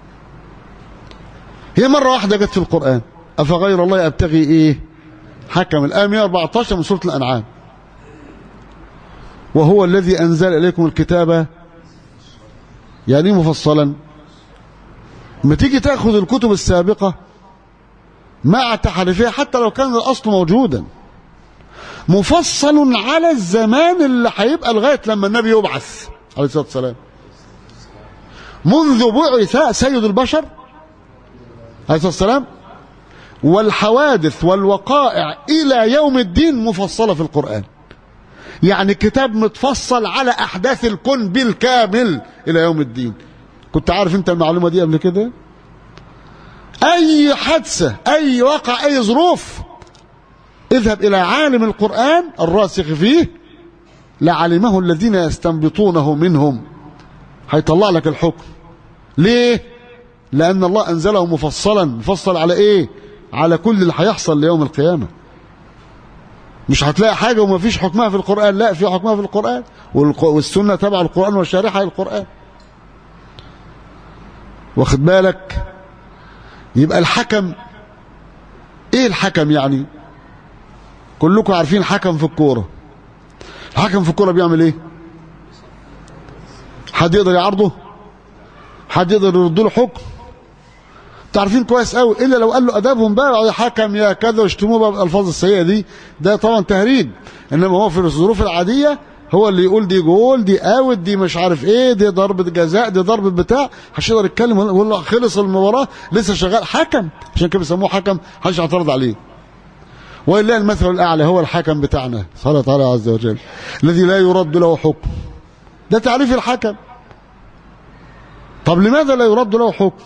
هي مرة واحدة جت في القرآن أفغير الله أبتغي إيه حكم الآية 114 من سورة الأنعام وهو الذي أنزل إليكم الكتاب يعني مفصلا ما تيجي تأخذ الكتب السابقة مع تحريفها حتى لو كان الأصل موجودا مفصل على الزمان اللي هيبقى لغاية لما النبي يبعث عليه الصلاة والسلام منذ بعث سيد البشر عليه الصلاة والسلام والحوادث والوقائع إلى يوم الدين مفصلة في القرآن يعني كتاب متفصل على أحداث الكون بالكامل إلى يوم الدين كنت عارف أنت المعلومة دي قبل كده أي حادثة أي واقع أي ظروف اذهب إلى عالم القرآن الراسخ فيه لعلمه الذين يستنبطونه منهم هيطلع لك الحكم ليه لأن الله أنزله مفصلا مفصل على إيه على كل اللي هيحصل ليوم القيامة مش هتلاقي حاجة وما فيش حكمها في القرآن لا في حكمها في القرآن والسنة تبع القرآن والشارحة للقرآن واخد بالك يبقى الحكم ايه الحكم يعني كلكم عارفين حكم في الكورة الحكم في الكورة بيعمل ايه حد يقدر يعارضه حد يقدر يرد له حكم تعرفين كويس قوي الا لو قال له ادابهم بقى يا حكم يا كذا واشتموه بقى بالالفاظ السيئه دي ده طبعا تهريج انما هو في الظروف العاديه هو اللي يقول دي جول دي اوت دي مش عارف ايه دي ضربه جزاء دي ضربه بتاع محدش يقدر يتكلم ويقول له خلص المباراه لسه شغال حكم عشان كده بيسموه حكم محدش هيعترض عليه ولله المثل الاعلى هو الحكم بتاعنا صلى تعالى عز وجل الذي لا يرد له حكم ده تعريف الحكم طب لماذا لا يرد له حكم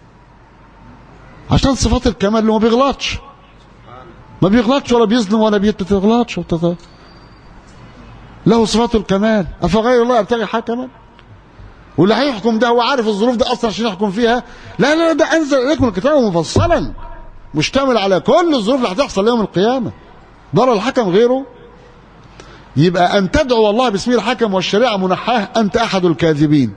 عشان صفات الكمال اللي ما بيغلطش ما بيغلطش ولا بيظلم ولا بيتغلطش وتت... له صفات الكمال افغير الله ابتغي حكما واللي هيحكم ده هو عارف الظروف دي اصلا عشان يحكم فيها لا لا ده انزل اليكم الكتاب مفصلا مشتمل على كل الظروف اللي هتحصل يوم القيامه ضر الحكم غيره يبقى ان تدعو الله باسم الحكم والشريعه منحاه انت احد الكاذبين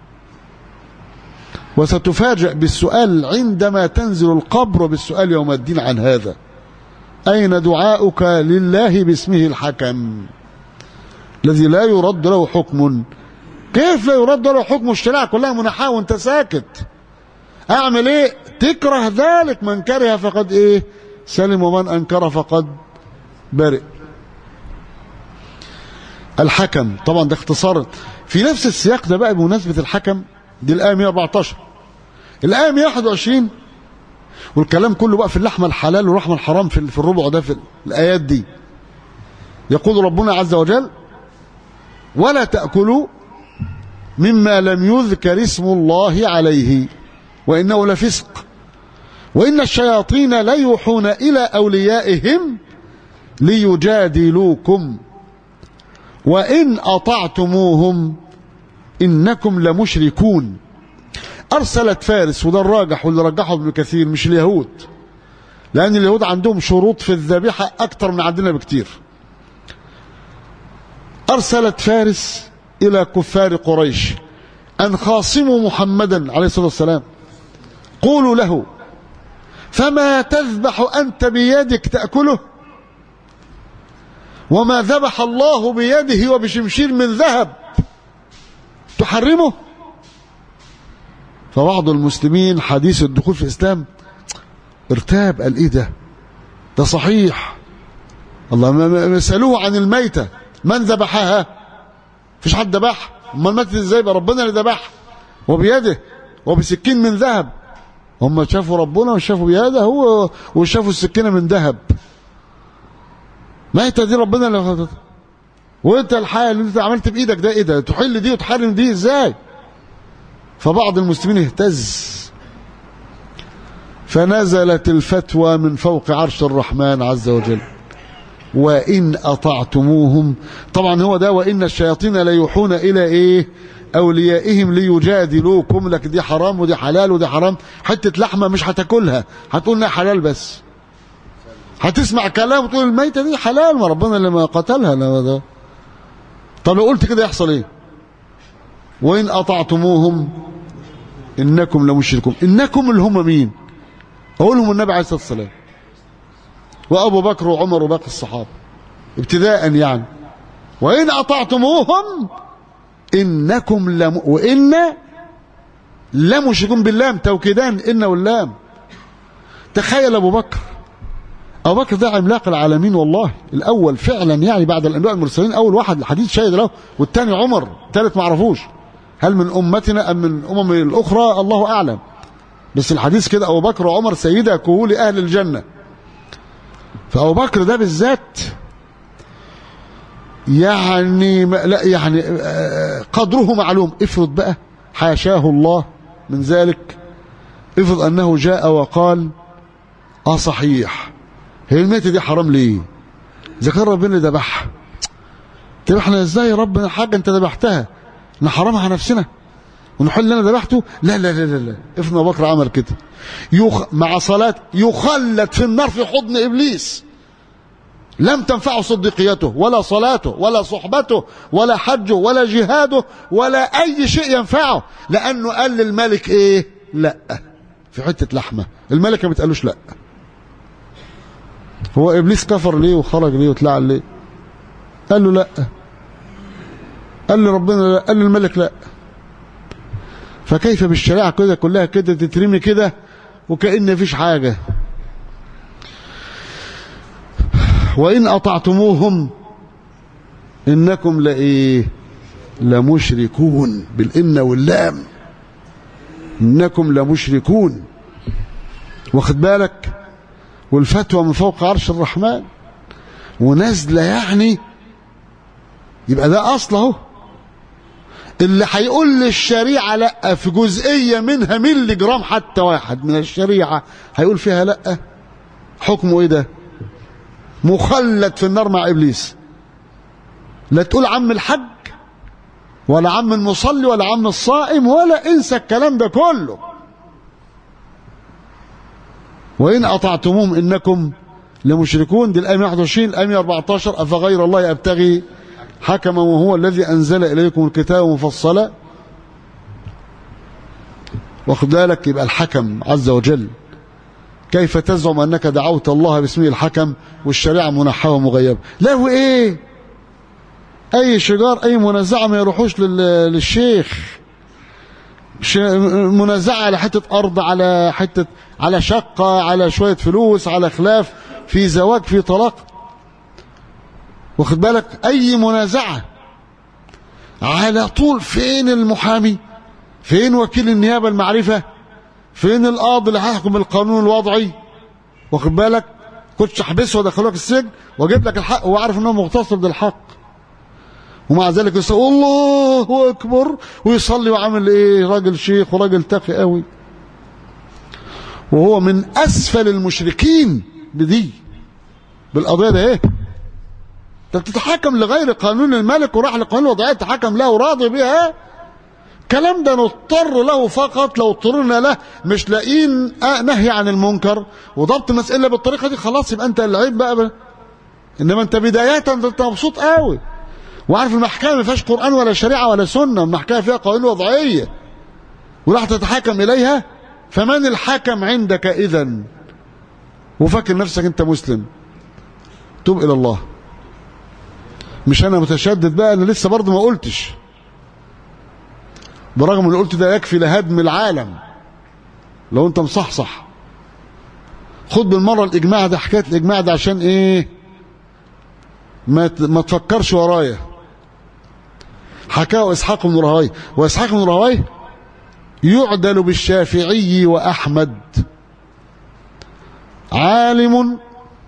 وستفاجأ بالسؤال عندما تنزل القبر بالسؤال يوم الدين عن هذا أين دعاؤك لله باسمه الحكم الذي لا يرد له حكم كيف لا يرد له حكم الشريعة كلها منحاه وانت ساكت اعمل ايه تكره ذلك من كره فقد ايه سلم ومن انكر فقد برئ الحكم طبعا ده اختصار في نفس السياق ده بقى بمناسبة الحكم دي الآية 114 الآية 121 والكلام كله بقى في اللحمة الحلال واللحمة الحرام في في الربع ده في الآيات دي يقول ربنا عز وجل ولا تأكلوا مما لم يذكر اسم الله عليه وإنه لفسق وإن الشياطين ليوحون إلى أوليائهم ليجادلوكم وإن أطعتموهم إنكم لمشركون أرسلت فارس وده الراجح واللي رجحه ابن كثير مش اليهود لأن اليهود عندهم شروط في الذبيحة أكتر من عندنا بكتير أرسلت فارس إلى كفار قريش أن خاصموا محمدا عليه الصلاة والسلام قولوا له فما تذبح أنت بيدك تأكله وما ذبح الله بيده وبشمشير من ذهب تحرمه فبعض المسلمين حديث الدخول في الإسلام ارتاب قال ايه ده ده صحيح الله ما سألوه عن الميتة من ذبحها فيش حد ذبحها امال ماتت ازاي بقى ربنا اللي ذبحها وبيده وبسكين من ذهب هم شافوا ربنا وشافوا بهذا هو وشافوا السكينة من ذهب ما انت دي ربنا اللي خطط. وانت الحال اللي انت عملت بايدك ده ايه ده تحل دي وتحرم دي ازاي فبعض المسلمين اهتز فنزلت الفتوى من فوق عرش الرحمن عز وجل وإن أطعتموهم طبعا هو ده وإن الشياطين ليوحون إلى إيه أوليائهم ليجادلوكم لك دي حرام ودي حلال ودي حرام حتة لحمة مش هتاكلها هتقول انها حلال بس هتسمع كلام وتقول الميتة دي حلال ما ربنا اللي ما قتلها لا ده طب لو قلت كده يحصل ايه وإن أطعتموهم إنكم لمشركون إنكم اللي هم مين أقولهم النبي عليه الصلاة والسلام وأبو بكر وعمر وباقي الصحابة ابتداء يعني وإن أطعتموهم إنكم لم وإن لمشركون باللام توكيدان إن واللام تخيل أبو بكر أبو بكر ده عملاق العالمين والله الأول فعلا يعني بعد الأنبياء المرسلين أول واحد الحديث شاهد له والثاني عمر الثالث ما عرفوش هل من أمتنا أم من أمم الأخرى الله أعلم بس الحديث كده أبو بكر وعمر سيدا كهول أهل الجنة فأبو بكر ده بالذات يعني لا يعني قدره معلوم افرض بقى حاشاه الله من ذلك افرض أنه جاء وقال اه صحيح هي الميتة دي حرام ليه إذا كان ربنا ذبحها طب احنا ازاي يا رب حاجة انت ذبحتها نحرمها على نفسنا ونحل اللي انا ذبحته لا لا لا لا, لا. ابن ابو بكر عمل كده يخ... مع صلاة يخلد في النار في حضن ابليس لم تنفعه صديقيته ولا صلاته ولا صحبته ولا حجه ولا جهاده ولا اي شيء ينفعه لانه قال للملك ايه لا في حتة لحمة الملك ما بتقالوش لا هو ابليس كفر ليه وخرج ليه وتلعن ليه قال له لا قال له ربنا لا قال للملك لا فكيف بالشريعة كده كلها كده تترمي كده وكأن مفيش حاجة وإن أطعتموهم إنكم لإيه لمشركون بالإن واللام إنكم لمشركون واخد بالك والفتوى من فوق عرش الرحمن ونازله يعني يبقى ده أصل اهو اللي هيقول للشريعة لا في جزئية منها ملي جرام حتى واحد من الشريعة هيقول فيها لا حكمه ايه ده مخلد في النار مع ابليس لا تقول عم الحج ولا عم المصلي ولا عم الصائم ولا انسى الكلام ده كله وإن أطعتموهم إنكم لمشركون دي الآية 21 الآية 14 أفغير الله أبتغي حكما وهو الذي أنزل إليكم الكتاب مفصلا واخد بالك يبقى الحكم عز وجل كيف تزعم أنك دعوت الله باسمه الحكم والشريعة منحة ومغيبة له إيه أي شجار أي منازعة ما يروحوش للشيخ منازعة على حتة أرض على حتة على شقة على شوية فلوس على خلاف في زواج في طلاق واخد بالك أي منازعة على طول فين المحامي فين وكيل النيابة المعرفة فين القاضي اللي هيحكم القانون الوضعي واخد بالك كنتش احبسه وادخلوك السجن واجيب لك الحق وهو عارف انه مغتصب للحق ومع ذلك يقول الله اكبر ويصلي وعامل ايه راجل شيخ وراجل تقي قوي وهو من اسفل المشركين بدي بالقضيه ده ايه انت بتتحكم لغير قانون الملك وراح لقانون الوضعيه تتحكم له وراضي بيها الكلام ده نضطر له فقط لو اضطرنا له مش لاقيين نهي عن المنكر وضبط مسألة بالطريقة دي خلاص يبقى انت العيب بقى, بقى انما انت بداية انت مبسوط قوي وعارف المحكمة ما فيهاش قرآن ولا شريعة ولا سنة المحكمة فيها قوانين وضعية وراح تتحكم إليها فمن الحكم عندك إذا وفاكر نفسك أنت مسلم توب إلى الله مش أنا متشدد بقى أنا لسه برضه ما قلتش برغم اللي قلت ده يكفي لهدم العالم لو أنت مصحصح خد بالمرة الإجماع ده حكاية الإجماع ده عشان إيه ما ما تفكرش ورايا حكاه اسحاق بن راهويه واسحاق بن راهويه يعدل بالشافعي وأحمد عالم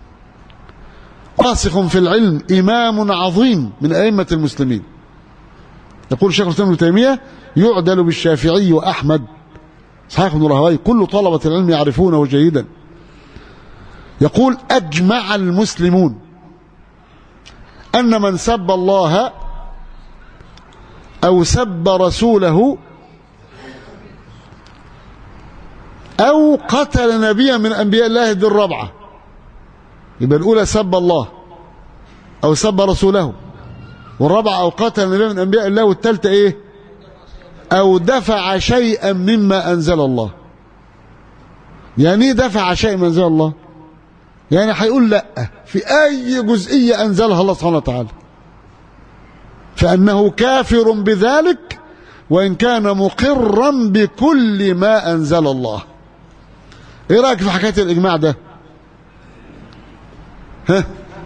راسخ في العلم إمام عظيم من أئمة المسلمين يقول الشيخ الإسلام ابن تيمية يعدل بالشافعي وأحمد صحيح بن رهوي كل طلبة العلم يعرفونه جيدا يقول أجمع المسلمون أن من سب الله أو سب رسوله أو قتل نبيا من أنبياء الله ذي الربعة يبقى الأولى سب الله أو سب رسوله والرابعة أو قتل نبيا من أنبياء الله والثالثة إيه أو دفع شيئا مما أنزل الله يعني ايه دفع شيئا مما أنزل الله يعني هيقول لا في أي جزئية أنزلها الله سبحانه وتعالى فأنه كافر بذلك وإن كان مقرا بكل ما أنزل الله إيه رأيك في حكاية الإجماع ده ها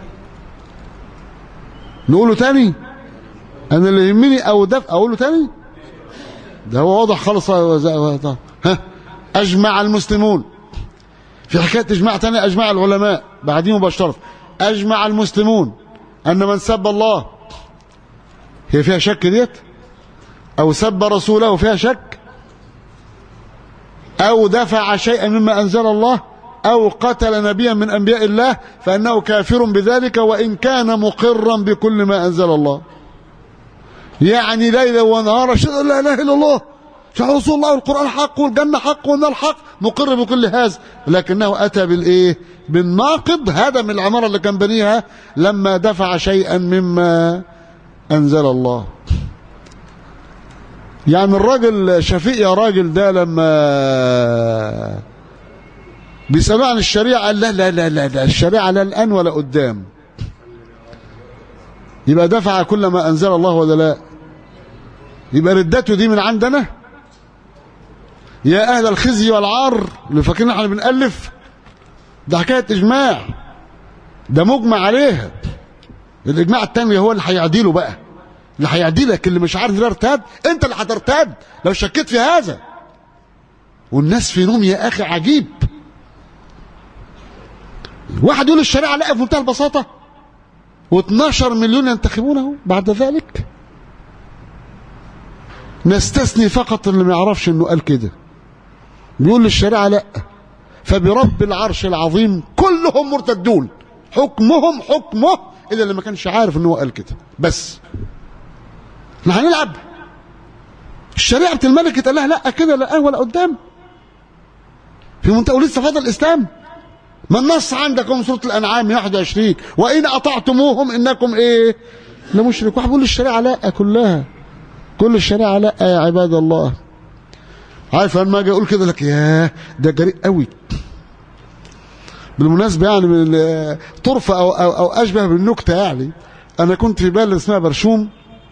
نقوله تاني أنا اللي يهمني أو دفع أقوله تاني ده هو واضح خالص ها أجمع المسلمون في حكاية إجماع تاني أجمع العلماء بعدين مباشرة أجمع المسلمون أن من سب الله هي فيها شك ديت أو سب رسوله فيها شك أو دفع شيئا مما أنزل الله أو قتل نبيا من أنبياء الله فإنه كافر بذلك وإن كان مقرا بكل ما أنزل الله يعني ليلا ونهارا أشهد أن لا إله إلا الله شهد رسول الله والقرآن حق والجنة حق والنار حق مقر بكل هذا لكنه أتى بالإيه بالناقض هدم العمارة اللي كان بنيها لما دفع شيئا مما أنزل الله يعني الراجل شفيق يا راجل ده لما بيسمع عن الشريعة قال لا لا لا لا, لا الشريعة لا الآن ولا قدام يبقى دفع كل ما أنزل الله ولا لا يبقى ردته دي من عندنا يا أهل الخزي والعار اللي فاكرين احنا بنألف ده حكاية إجماع ده مجمع عليها الإجماع التاني هو اللي هيعديله بقى اللي هيعديلك اللي مش عارف ده ارتاد انت اللي هترتاد لو شكيت في هذا والناس في نوم يا اخي عجيب واحد يقول الشريعه لا في منتهى البساطه و12 مليون ينتخبونه بعد ذلك نستثني فقط اللي ما يعرفش انه قال كده بيقول للشريعه لا فبرب العرش العظيم كلهم مرتدون حكمهم حكمه الا اللي ما كانش عارف ان هو قال كده بس احنا هنلعب الشريعه الملك اتقال لها لا كده لا ولا قدام في منطقه ولسه فاضل الاسلام ما النص عندكم سوره الانعام 21 وان اطعتموهم انكم ايه لمشرك واحد بيقول الشريعه لا كلها كل الشريعه لا يا عباد الله عارف لما اجي اقول كده لك ياه ده جريء قوي بالمناسبه يعني من طرف او او, أو اشبه بالنكته يعني انا كنت في بلد اسمها برشوم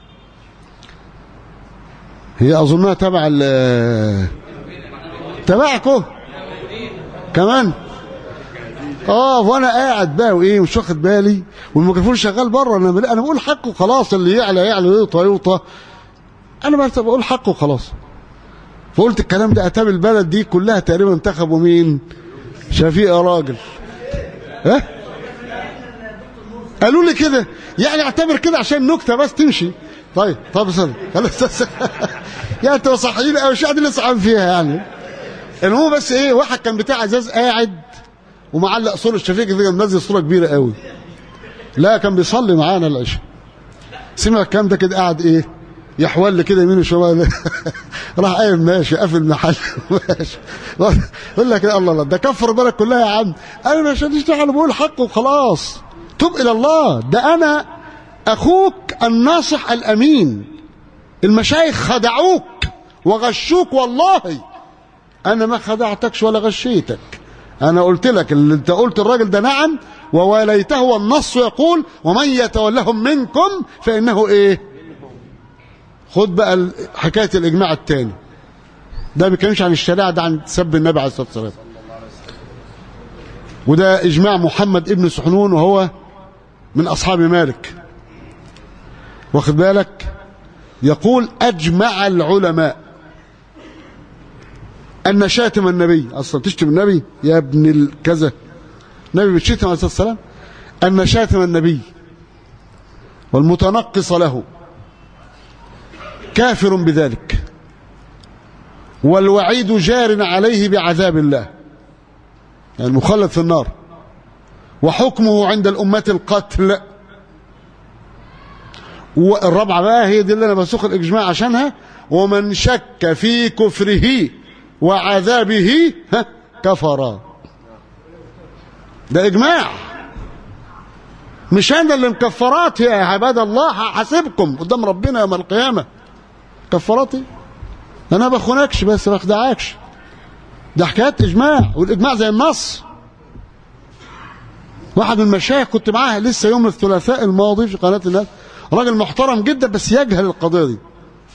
هي اظنها تبع ال تبعكم كمان اه وانا قاعد بقى وايه مش واخد بالي والميكروفون شغال بره انا انا بقول حقه خلاص اللي يعلى يعلى يوطى يوطى انا بس بقول حقه خلاص فقلت الكلام ده اتاب البلد دي كلها تقريبا انتخبوا مين شفيق يا راجل ها قالوا لي كده يعني اعتبر كده عشان نكته بس تمشي طيب طب استنى خلاص يعني انتوا صحيين قوي مش قاعدين نصعب فيها يعني المهم بس ايه واحد كان بتاع ازاز قاعد ومعلق صوره الشفيق كده منزل صوره كبيره قوي لا كان بيصلي معانا العشاء سمع الكلام ده كده قاعد ايه يحول كده يمين وشمال راح قايم ماشي قافل محل ماشي يقول لك يا الله ده كفر البلد كلها يا عم انا مش هنشتغل بقول حقه وخلاص تب الى الله ده انا اخوك الناصح الامين المشايخ خدعوك وغشوك والله انا ما خدعتكش ولا غشيتك انا قلت لك اللي انت قلت الراجل ده نعم وواليته والنص يقول ومن يتولهم منكم فانه ايه خد بقى حكايه الاجماع الثاني ده ما بيتكلمش عن الشريعه ده عن سب النبي عليه الصلاه والسلام وده اجماع محمد ابن سحنون وهو من اصحاب مالك واخد بالك يقول اجمع العلماء أن شاتم النبي أصلا تشتم النبي يا ابن الكذا النبي بتشتم عليه الصلاة والسلام أن شاتم النبي والمتنقص له كافر بذلك والوعيد جار عليه بعذاب الله يعني المخلد في النار وحكمه عند الأمة القتل والرابعة بقى هي دي اللي أنا بسوق الإجماع عشانها ومن شك في كفره وعذابه ها كفر ده إجماع مش أنا اللي مكفرات يا عباد الله هحاسبكم قدام ربنا يوم القيامة كفراتي أنا ما بخونكش بس ما بخدعكش ده حكايات إجماع والإجماع زي النص واحد من المشايخ كنت معاه لسه يوم الثلاثاء الماضي في قناة الناس راجل محترم جدا بس يجهل القضية دي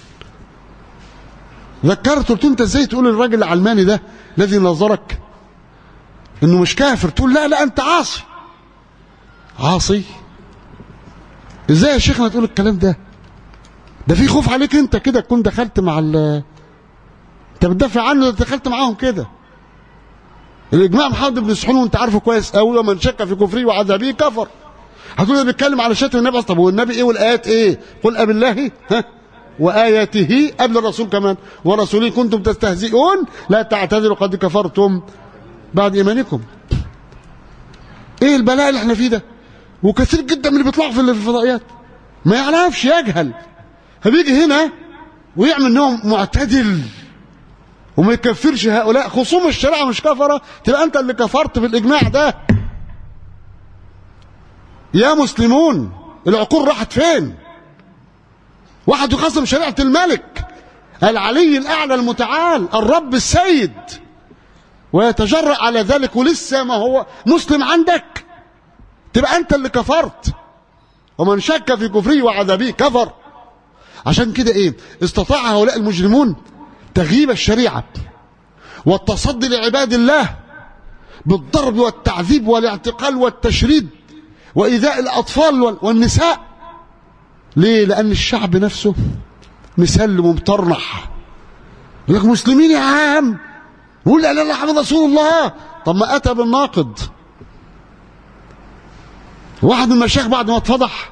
ذكرت قلت له انت ازاي تقول الراجل العلماني ده الذي نظرك انه مش كافر تقول لا لا انت عاصي عاصي ازاي يا شيخنا تقول الكلام ده ده في خوف عليك انت كده تكون دخلت مع ال انت بتدافع عنه دخلت معاهم كده الاجماع محمد بن سحون وانت عارفه كويس قوي ومن شك في كفره وعذابه كفر هتقول ده بيتكلم على شتم النبي طب هو النبي ايه والايات ايه قل ابي الله ها واياته قبل الرسول كمان ورسوله كنتم تستهزئون لا تعتذروا قد كفرتم بعد ايمانكم ايه البلاء اللي احنا فيه ده وكثير جدا من اللي بيطلعوا في الفضائيات ما يعرفش يجهل فبيجي هنا ويعمل انه معتدل وما يكفرش هؤلاء خصوم الشريعه مش كفره تبقى انت اللي كفرت بالاجماع ده يا مسلمون العقول راحت فين واحد يخصم شريعه الملك العلي الاعلى المتعال الرب السيد ويتجرأ على ذلك ولسه ما هو مسلم عندك تبقى انت اللي كفرت ومن شك في كفره وعذابه كفر عشان كده ايه استطاع هؤلاء المجرمون تغييب الشريعة والتصدي لعباد الله بالضرب والتعذيب والاعتقال والتشريد وإيذاء الأطفال والنساء ليه لأن الشعب نفسه مسلم ومطرنح يقول لك مسلمين يا عام يقول لا لا لا محمد رسول الله طب ما أتى بالناقض واحد من المشايخ بعد ما اتفضح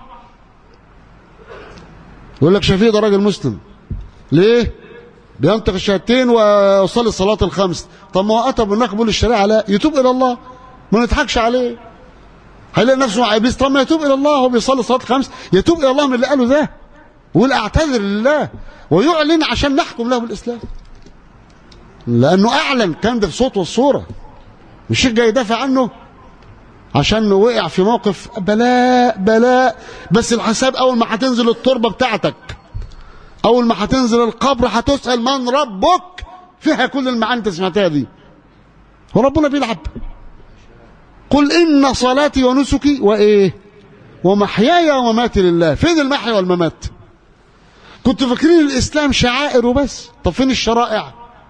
يقول لك شفيق ده راجل مسلم ليه بينطق الشهادتين ويصلي الصلاة الخمس طب ما هو أتى بالناقض بيقول الشريعة لا يتوب إلى الله ما نضحكش عليه هيلاقي نفسه مع ابليس طب ما يتوب الى الله هو بيصلي الصلاه الخمس يتوب الى الله من اللي قاله ده ويقول اعتذر لله ويعلن عشان نحكم له بالاسلام لانه اعلن كان ده الصوت والصوره مش جاي يدافع عنه عشان وقع في موقف بلاء بلاء بس الحساب اول ما هتنزل التربه بتاعتك اول ما هتنزل القبر هتسال من ربك فيها كل المعاني انت سمعتها دي وربنا بيلعب قل إن صلاتي ونسكي وإيه ومحياي ومماتي لله فين المحيا والممات كنت فاكرين الإسلام شعائر وبس طب فين الشرائع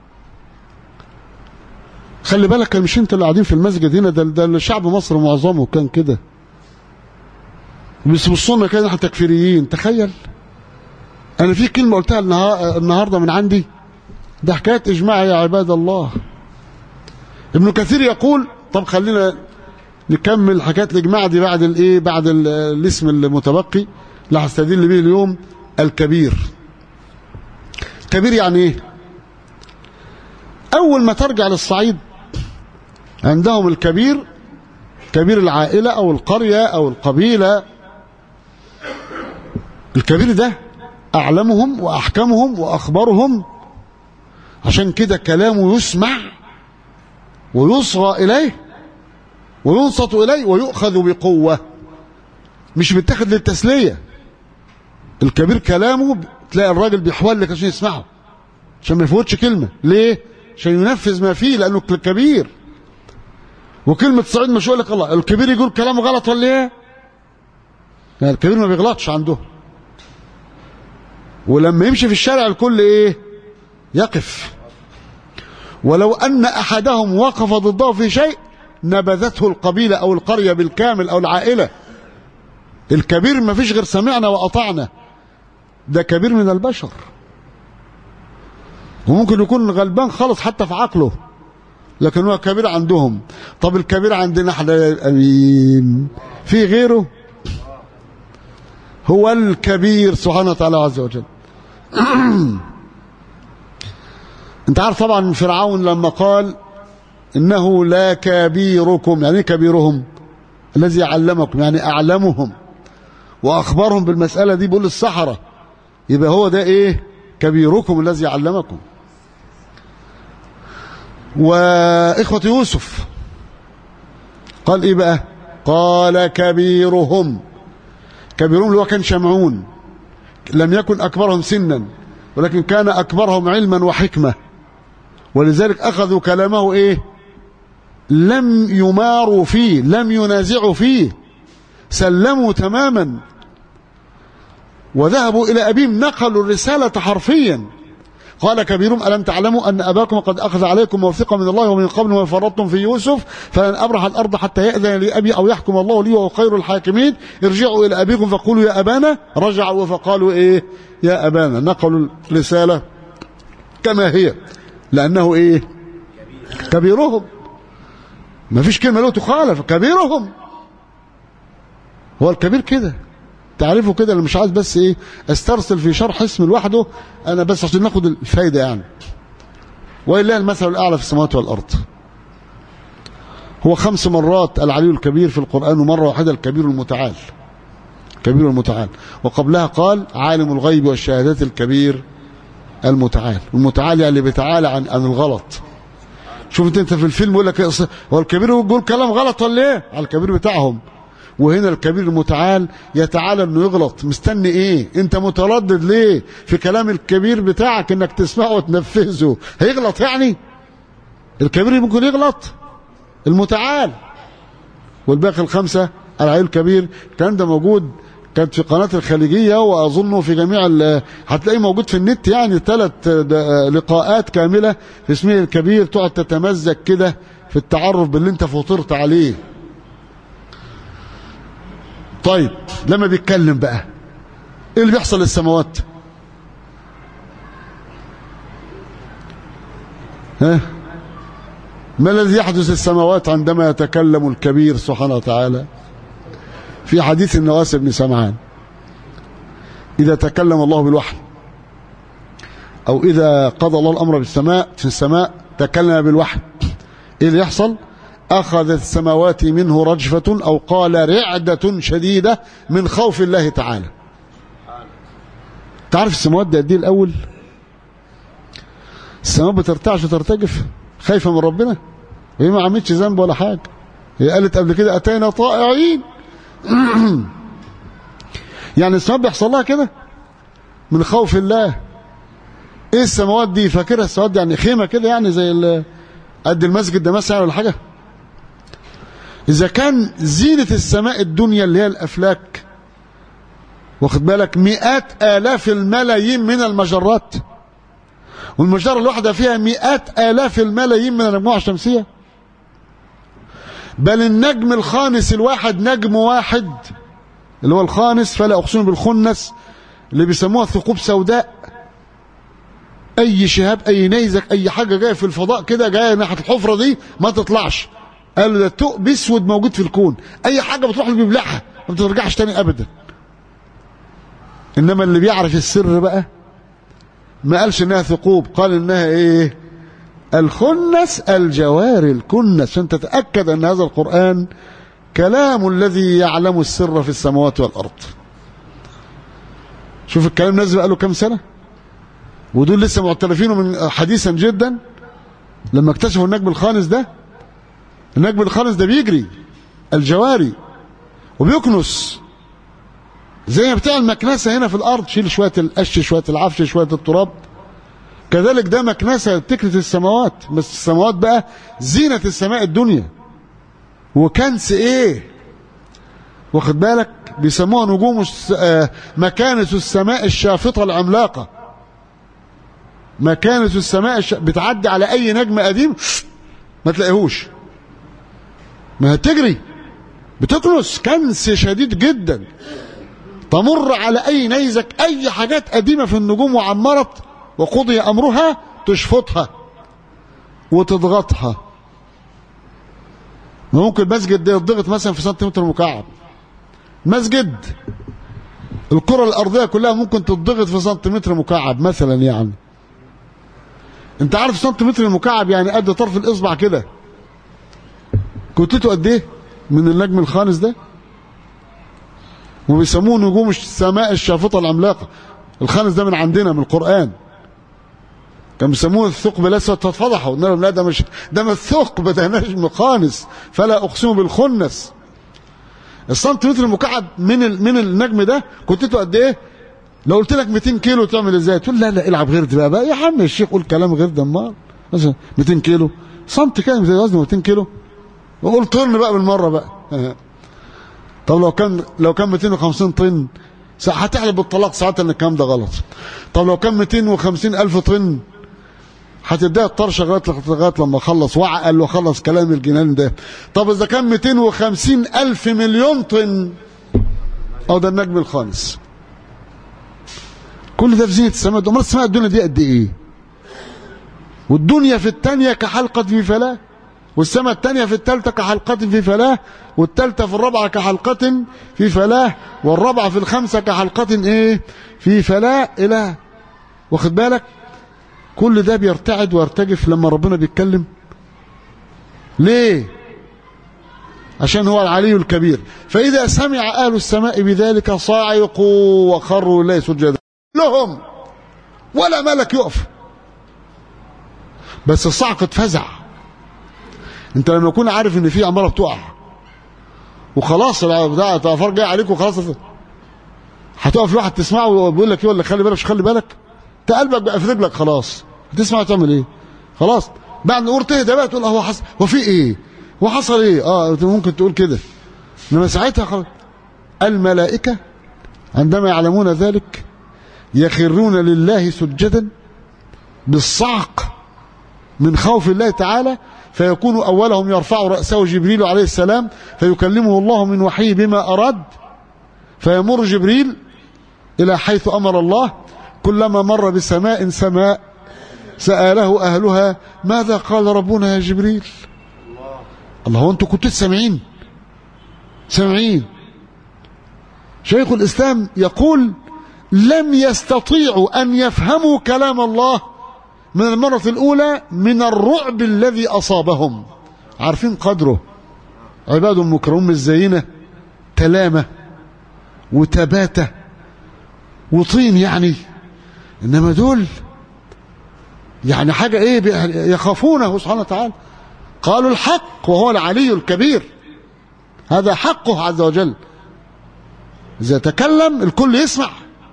خلي بالك مش انت اللي قاعدين في المسجد هنا ده, ده شعب مصر معظمه كان كده بس بصونا كده احنا تكفيريين تخيل انا في كلمه قلتها النهارده من عندي ده حكايه اجماع يا عباد الله ابن كثير يقول طب خلينا نكمل حكايه الاجماع دي بعد الايه بعد الاسم المتبقي اللي هستدل به اليوم الكبير كبير يعني ايه اول ما ترجع للصعيد عندهم الكبير كبير العائله او القريه او القبيله الكبير ده اعلمهم واحكمهم واخبرهم عشان كده كلامه يسمع ويصغى اليه وينصت إليه ويؤخذ بقوة مش بيتاخد للتسلية الكبير كلامه تلاقي الراجل بيحول لك عشان يسمعه عشان ما يفوتش كلمة ليه؟ عشان ينفذ ما فيه لأنه كبير وكلمة صعيد مش يقول لك الله الكبير يقول كلامه غلط ولا ايه؟ يعني الكبير ما بيغلطش عنده ولما يمشي في الشارع الكل ايه؟ يقف ولو أن أحدهم وقف ضده في شيء نبذته القبيلة أو القرية بالكامل أو العائلة الكبير ما فيش غير سمعنا وأطعنا ده كبير من البشر وممكن يكون غلبان خالص حتى في عقله لكن هو كبير عندهم طب الكبير عندنا احنا يا الامين في غيره هو الكبير سبحانه وتعالى عز وجل انت عارف طبعا فرعون لما قال انه لا كبيركم يعني ايه كبيرهم الذي علمكم يعني اعلمهم واخبرهم بالمساله دي بيقول السحره يبقى هو ده ايه كبيركم الذي علمكم واخوه يوسف قال ايه بقى قال كبيرهم كبيرهم اللي هو كان شمعون لم يكن اكبرهم سنا ولكن كان اكبرهم علما وحكمه ولذلك اخذوا كلامه ايه لم يماروا فيه لم ينازعوا فيه سلموا تماما وذهبوا إلى أبيهم نقلوا الرسالة حرفيا قال كبيرهم ألم تعلموا أن أباكم قد أخذ عليكم موثقا من الله ومن قبل وما فرطتم في يوسف فلن أبرح الأرض حتى يأذن لي أبي أو يحكم الله لي وهو خير الحاكمين ارجعوا إلى أبيكم فقولوا يا أبانا رجعوا فقالوا إيه يا أبانا نقلوا الرسالة كما هي لأنه إيه كبيرهم ما فيش كلمة له تخالف كبيرهم هو الكبير كده تعرفوا كده اللي مش عايز بس ايه استرسل في شرح اسم لوحده انا بس عشان ناخد الفايده يعني ولله المثل الاعلى في السماوات والارض هو خمس مرات العلي الكبير في القران ومره واحده الكبير المتعال كبير المتعال وقبلها قال عالم الغيب والشهادات الكبير المتعال المتعال يعني اللي بيتعالى عن عن الغلط شوف انت في الفيلم يقول لك هو الكبير يقول كلام غلط ولا ايه على الكبير بتاعهم وهنا الكبير المتعال يتعالى انه يغلط مستني ايه انت متردد ليه في كلام الكبير بتاعك انك تسمعه وتنفذه هيغلط يعني الكبير ممكن يغلط المتعال والباقي الخمسة العيل الكبير الكلام ده موجود كانت في قناة الخليجية وأظنه في جميع هتلاقيه موجود في النت يعني ثلاث لقاءات كاملة في اسمه الكبير تقعد تتمزج كده في التعرف باللي انت فطرت عليه طيب لما بيتكلم بقى ايه اللي بيحصل للسماوات ها ما الذي يحدث السماوات عندما يتكلم الكبير سبحانه وتعالى في حديث النواس بن سمعان إذا تكلم الله بالوحي أو إذا قضى الله الأمر بالسماء في السماء تكلم بالوحي إيه اللي يحصل أخذت السماوات منه رجفة أو قال رعدة شديدة من خوف الله تعالى تعرف السماوات دي قد ايه الأول السماوات بترتعش وترتجف خايفة من ربنا وهي ما عملتش ذنب ولا حاجة هي قالت قبل كده أتينا طائعين يعني السماوات بيحصل لها كده من خوف الله ايه السماوات دي فاكرها السماوات دي يعني خيمة كده يعني زي قد المسجد ده مثلا ولا حاجة إذا كان زينة السماء الدنيا اللي هي الأفلاك واخد بالك مئات آلاف الملايين من المجرات والمجرة الواحدة فيها مئات آلاف الملايين من المجموعة الشمسية بل النجم الخامس الواحد نجم واحد اللي هو الخامس فلا أقسم بالخنس اللي بيسموها ثقوب سوداء أي شهاب أي نيزك أي حاجة جاية في الفضاء كده جاية ناحية الحفرة دي ما تطلعش قالوا ده ثقب اسود موجود في الكون اي حاجه بتروح له بيبلعها ما بترجعش تاني ابدا انما اللي بيعرف السر بقى ما قالش انها ثقوب قال انها ايه الخنس الجواري الكنس عشان تتاكد ان هذا القران كلام الذي يعلم السر في السماوات والارض شوف الكلام نزل بقاله كام سنه ودول لسه معترفينه من حديثا جدا لما اكتشفوا النجم الخامس ده النجم الخامس ده بيجري الجواري وبيكنس زي ما بتاع المكنسة هنا في الأرض شيل شوية القش شوية العفش شوية التراب كذلك ده مكنسة تكنس السماوات بس السماوات بقى زينة السماء الدنيا وكنس ايه واخد بالك بيسموها نجوم الس... آه مكانس السماء الشافطة العملاقة مكانس السماء الش... بتعدي على أي نجم قديم ما تلاقيهوش ما هتجري بتكنس كنس شديد جدا تمر على اي نيزك اي حاجات قديمه في النجوم وعمرت وقضي امرها تشفطها وتضغطها ممكن مسجد ده يضغط مثلا في سنتيمتر مكعب مسجد الكرة الأرضية كلها ممكن تضغط في سنتيمتر مكعب مثلا يعني انت عارف سنتيمتر المكعب يعني قد طرف الإصبع كده كتلته قد ايه من النجم الخامس ده وبيسموه نجوم السماء الشافطة العملاقة الخامس ده من عندنا من القرآن كان بيسموه الثقب الاسود فاتفضحوا قلنا لهم لا ده مش ده مش ثقب ده نجم خانس فلا اقسم بالخنس السنتيمتر المكعب من ال... من النجم ده كتلته قد ايه؟ لو قلت لك 200 كيلو تعمل ازاي؟ تقول لا لا العب غير ده بقى, بقى يا عم الشيخ قول كلام غير ده امال مثلا 200 كيلو سنتي كام زي وزنه 200 كيلو وقول طن بقى بالمره بقى طب لو كان لو كان 250 طن هتحلب بالطلاق ساعتها ان الكلام ده غلط طب لو كان 250 الف طن هتديها الطرشه لغايه لغايه لما اخلص وعقل واخلص كلام الجنان ده طب اذا كان 250 الف مليون طن او ده النجم الخامس كل ده في زينه السماء امال السماء الدنيا دي قد ايه والدنيا في الثانيه كحلقه في فلاه والسماء الثانية في الثالثة كحلقة في فلاه والثالثة في الرابعة كحلقة في فلاه والرابعة في الخامسة كحلقة ايه في فلاه إلى واخد بالك كل ده بيرتعد ويرتجف لما ربنا بيتكلم ليه عشان هو العلي الكبير فإذا سمع أهل السماء بذلك صاعقوا وخروا إليه سجدا لهم ولا ملك يقف بس الصعق اتفزع انت لما تكون عارف ان في عماره بتقع وخلاص بتاع الافار جاي عليك وخلاص هتقف لواحد تسمعه وبيقول لك ايه ولا خلي بالك مش خلي بالك انت قلبك بقى في رجلك خلاص هتسمع تعمل ايه خلاص بعد نقول تهدى بقى تقول هو حصل هو في ايه هو حصل ايه اه ممكن تقول كده انما ساعتها خلاص الملائكه عندما يعلمون ذلك يخرون لله سجدا بالصعق من خوف الله تعالى فيكون أولهم يرفع رأسه جبريل عليه السلام فيكلمه الله من وحيه بما أراد فيمر جبريل إلى حيث أمر الله كلما مر بسماء سماء سأله أهلها ماذا قال ربنا يا جبريل الله هو أنتوا كنتوا سامعين سامعين شيخ الإسلام يقول لم يستطيعوا أن يفهموا كلام الله من المرة الأولى من الرعب الذي أصابهم عارفين قدره عباد مكرمون الزينة تلامة وتباتة وطين يعني إنما دول يعني حاجة إيه يخافونه سبحانه وتعالى قالوا الحق وهو العلي الكبير هذا حقه عز وجل إذا تكلم الكل يسمع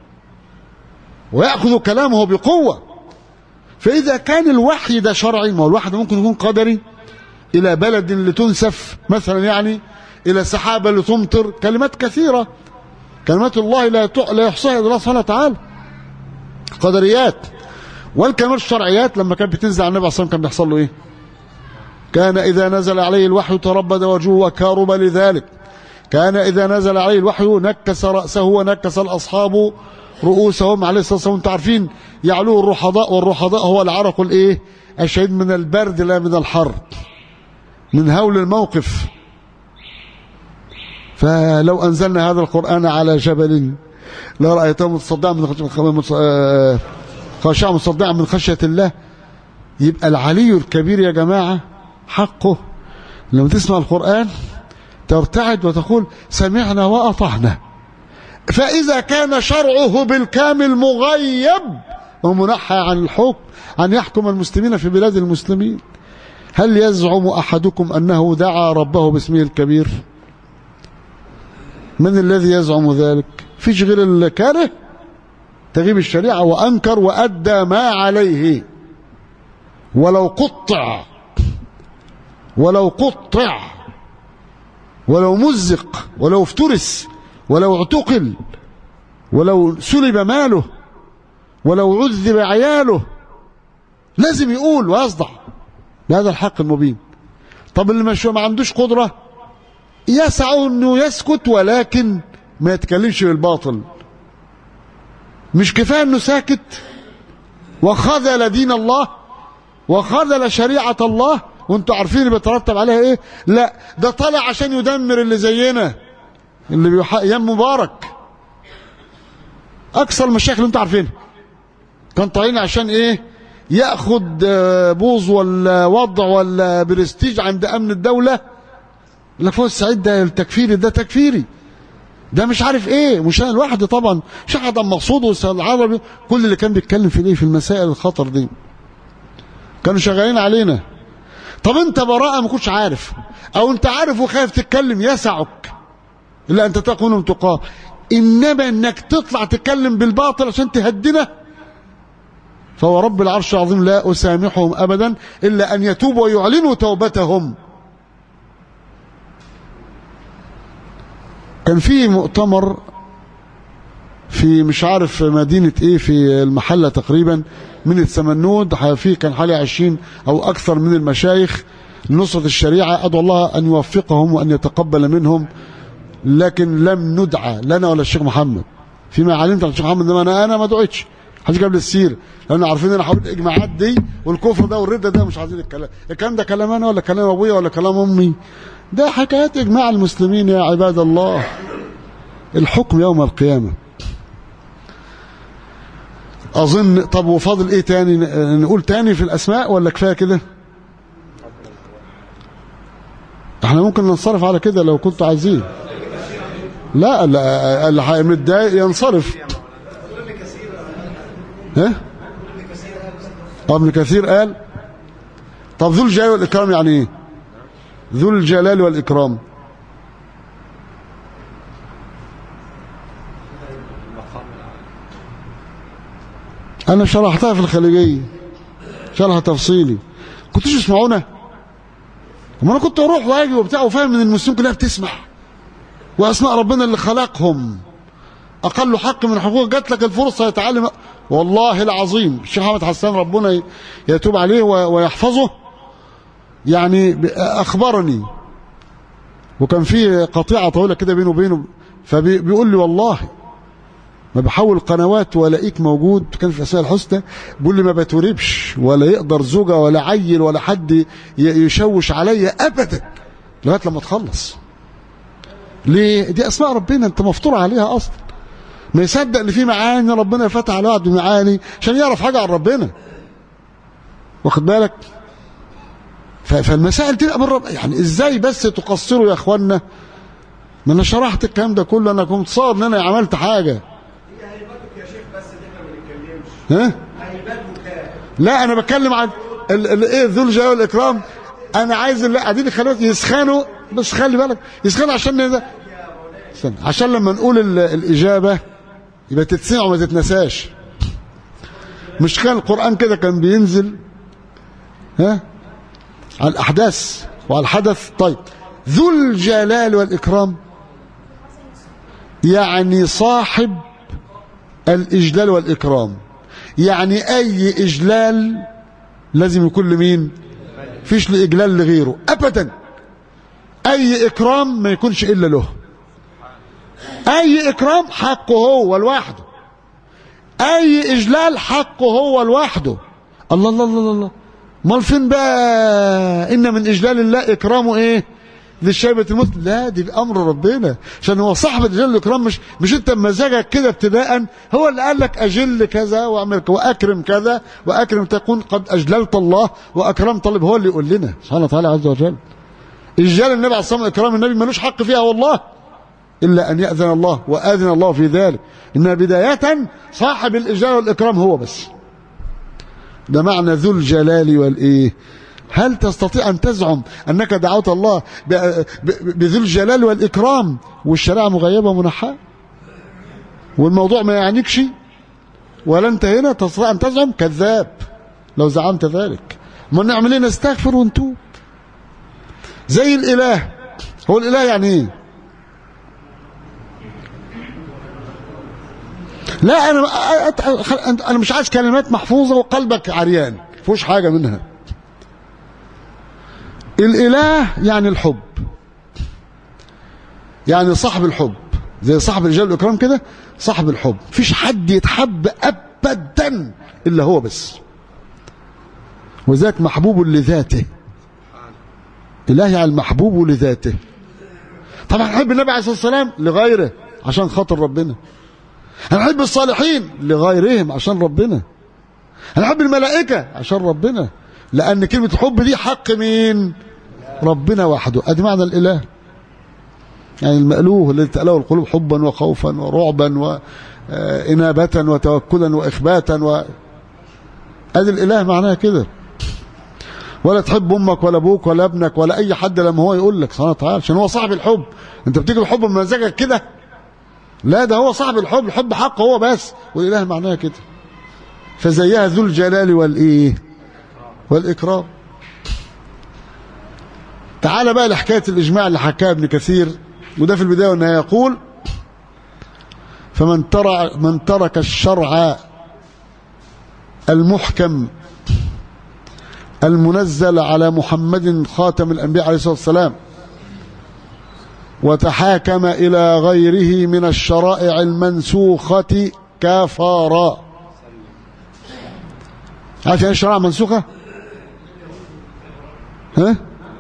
ويأخذ كلامه بقوة فإذا كان الوحي ده شرعي ما هو الوحي ده ممكن يكون قدري إلى بلد لتنسف مثلا يعني إلى سحابة لتمطر كلمات كثيرة كلمات الله لا لا يحصيها إلا الله سبحانه وتعالى قدريات والكلمات الشرعيات لما كانت بتنزل على النبي عليه الصلاة والسلام كان بيحصل له إيه؟ كان إذا نزل عليه الوحي تربد وجهه وكارب لذلك كان إذا نزل عليه الوحي نكس رأسه ونكس الأصحاب رؤوسهم عليه الصلاه والسلام انتم عارفين يعلوه الرحضاء والرحضاء هو العرق الايه الشديد من البرد لا من الحر من هول الموقف فلو انزلنا هذا القران على جبل لرايته متصدعا من خاشعا متصدعا من خشيه الله يبقى العلي الكبير يا جماعه حقه لما تسمع القران ترتعد وتقول سمعنا واطعنا فإذا كان شرعه بالكامل مغيب ومنحى عن الحكم أن يحكم المسلمين في بلاد المسلمين هل يزعم أحدكم أنه دعا ربه باسمه الكبير من الذي يزعم ذلك فيش غير الكاره تغيب الشريعة وأنكر وأدى ما عليه ولو قطع ولو قطع ولو مزق ولو افترس ولو اعتقل ولو سلب ماله ولو عذب عياله لازم يقول ويصدع بهذا الحق المبين طب اللي مش ما عندوش قدرة يسعه انه يسكت ولكن ما يتكلمش بالباطل مش كفاية انه ساكت وخذل دين الله وخذل شريعة الله وانتوا عارفين اللي بيترتب عليها ايه لا ده طالع عشان يدمر اللي زينا اللي بيح... ايام مبارك اكثر المشاكل اللي انتوا عارفينها كان طالعين عشان ايه ياخد آه، بوز ولا وضع ولا برستيج عند امن الدوله يقول لك فوز السعيد ده التكفيري ده تكفيري ده مش عارف ايه مش انا لوحدي طبعا مش احد مقصود والسيد العربي كل اللي كان بيتكلم في ايه في المسائل الخطر دي كانوا شغالين علينا طب انت براءة ما كنتش عارف او انت عارف وخايف تتكلم يسعك الا انت تكون تقاه انما انك تطلع تتكلم بالباطل عشان تهدنا فهو رب العرش العظيم لا اسامحهم ابدا الا ان يتوبوا ويعلنوا توبتهم كان في مؤتمر في مش عارف في مدينة ايه في المحلة تقريبا من السمنود في كان حوالي 20 او اكثر من المشايخ لنصرة الشريعة ادعو الله ان يوفقهم وان يتقبل منهم لكن لم ندعى لنا ولا الشيخ محمد فيما علمت عن الشيخ محمد انما انا انا ما دعيتش حاجه قبل السير لان عارفين ان انا حاولت الاجماعات دي والكفر ده والرده ده مش عايزين الكلام الكلام ده كلام انا ولا كلام ابويا ولا كلام امي ده حكايات اجماع المسلمين يا عباد الله الحكم يوم القيامه اظن طب وفاضل ايه تاني نقول تاني في الاسماء ولا كفايه كده احنا ممكن ننصرف على كده لو كنتوا عايزين لا لا اللي متضايق ينصرف ها ابن كثير قال طب ذو الجلال والاكرام يعني ايه ذو الجلال والاكرام انا شرحتها في الخليجيه شرح تفصيلي كنتوش تسمعونا وما انا كنت اروح واجي وبتاع وفاهم ان المسلمين كلها بتسمع واسماء ربنا اللي خلقهم اقل حق من حقوق جات لك الفرصه يتعلم والله العظيم الشيخ محمد حسان ربنا يتوب عليه ويحفظه يعني اخبرني وكان في قطيعه طويله كده بينه وبينه فبيقول لي والله ما بحول قنوات والاقيك موجود كان في اسماء الحسنى بيقول لي ما بتوربش ولا يقدر زوجه ولا عيل ولا حد يشوش عليا ابدا لغايه لما تخلص ليه دي اسماء ربنا انت مفطور عليها اصلا ما يصدق ان في معاني ربنا فتح على وعد معاني عشان يعرف حاجه عن ربنا واخد بالك فالمسائل تبقى من رب يعني ازاي بس تقصروا يا اخوانا ما انا شرحت الكلام ده كله انا كنت صار ان انا عملت حاجه ها لا انا بتكلم عن ايه ذو الجلال والاكرام انا عايز اللي قاعدين يخلوا يسخنوا بس خلي بالك يسخنوا عشان ده عشان لما نقول الاجابه يبقى تتسمع وما تتنساش مش كان القران كده كان بينزل ها على الاحداث وعلى الحدث طيب ذو الجلال والاكرام يعني صاحب الاجلال والاكرام يعني اي اجلال لازم يكون لمين فيش لاجلال لغيره ابدا اي اكرام ما يكونش الا له اي اكرام حقه هو لوحده اي اجلال حقه هو لوحده الله الله الله الله امال فين بقى ان من اجلال الله اكرامه ايه للشيبة المسلم لا دي بأمر ربنا عشان هو صاحب الجل الإكرام مش مش أنت بمزاجك كده ابتداء هو اللي قال لك أجل كذا وأعمل وأكرم كذا وأكرم تكون قد أجللت الله وأكرمت الله هو اللي يقول لنا سبحانه وتعالى عز وجل إجلال النبي عليه الصلاة والسلام إكرام النبي ملوش حق فيها والله إلا أن يأذن الله وآذن الله في ذلك إن بداية صاحب الإجلال والإكرام هو بس ده معنى ذو الجلال والإيه هل تستطيع أن تزعم أنك دعوت الله بذو الجلال والإكرام والشريعة مغيبة منحاة والموضوع ما يعنيكش ولا أنت هنا تستطيع أن تزعم كذاب لو زعمت ذلك ما نعمل ايه نستغفر ونتوب زي الإله هو الإله يعني ايه لا انا انا مش عايز كلمات محفوظه وقلبك عريان فيهوش حاجه منها الاله يعني الحب يعني صاحب الحب زي صاحب الرجال والاكرام كده صاحب الحب مفيش حد يتحب ابدا الا هو بس وذاك محبوب لذاته إلهي على المحبوب لذاته طبعا نحب النبي عليه الصلاة والسلام لغيره عشان خاطر ربنا هنحب الصالحين لغيرهم عشان ربنا هنحب الملائكة عشان ربنا لأن كلمة الحب دي حق مين ربنا وحده ادي معنى الإله يعني المألوه الذي تألوه القلوب حبا وخوفا ورعبا وإنابة وتوكلا وإخباتا و... ادي الإله معناها كده ولا تحب امك ولا ابوك ولا ابنك ولا اي حد لما هو يقول لك سبحانه وتعالى عشان هو صاحب الحب انت بتيجي الحب بمزاجك كده لا ده هو صاحب الحب الحب حق هو بس والاله معناها كده فزيها ذو الجلال والايه والاكرام تعال بقى لحكايه الاجماع اللي حكاها ابن كثير وده في البدايه والنهايه يقول فمن ترى من ترك الشرع المحكم المنزل على محمد خاتم الأنبياء عليه الصلاة والسلام وتحاكم إلى غيره من الشرائع المنسوخة كفارا عارف يعني الشرائع منسوخة ها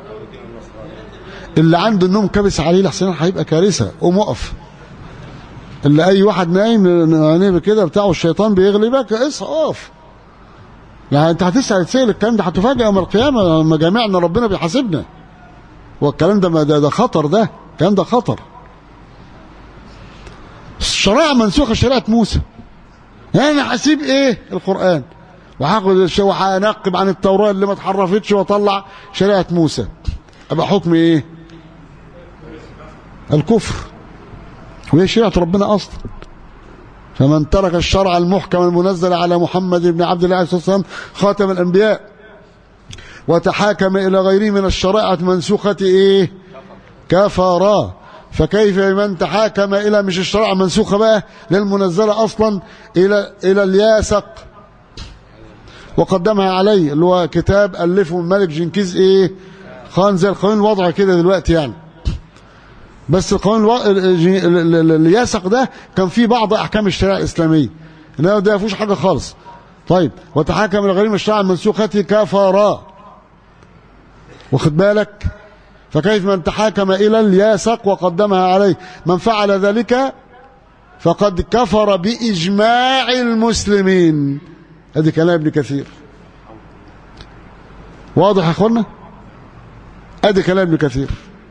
اللي عنده النوم كبس عليه لحسن هيبقى كارثة قوم وقف اللي اي واحد نايم عينيه كده بتاعه الشيطان بيغلبك اصحى اقف يعني انت هتسأل تسأل الكلام ده هتفاجئ يوم القيامة لما جميعنا ربنا بيحاسبنا والكلام ده ده, ده خطر ده الكلام ده خطر الشرائع منسوخة شريعة موسى يعني انا هسيب ايه القرآن وهاخد وهنقب عن التوراة اللي ما اتحرفتش واطلع شريعة موسى ابقى حكم ايه الكفر وهي شريعة ربنا اصلا فمن ترك الشرع المحكم المنزل على محمد بن عبد الله عليه الصلاة والسلام خاتم الأنبياء وتحاكم إلى غيره من الشرائع المنسوخة إيه كفرا فكيف بمن تحاكم إلى مش الشرائع المنسوخة بقى للمنزلة أصلا إلى إلى الياسق وقدمها عليه اللي هو كتاب ألفه الملك جنكيز إيه خان زي القانون الوضع كده دلوقتي يعني بس القانون الو... الياسق ده كان فيه بعض احكام الشريعه الاسلاميه انما ده ما فيهوش حاجه خالص طيب وتحاكم الى غير الشرع المنسوخه كفارا واخد بالك فكيف من تحاكم الى الياسق وقدمها عليه من فعل ذلك فقد كفر باجماع المسلمين هذه كلام ابن كثير واضح يا اخوانا ادي كلام ابن كثير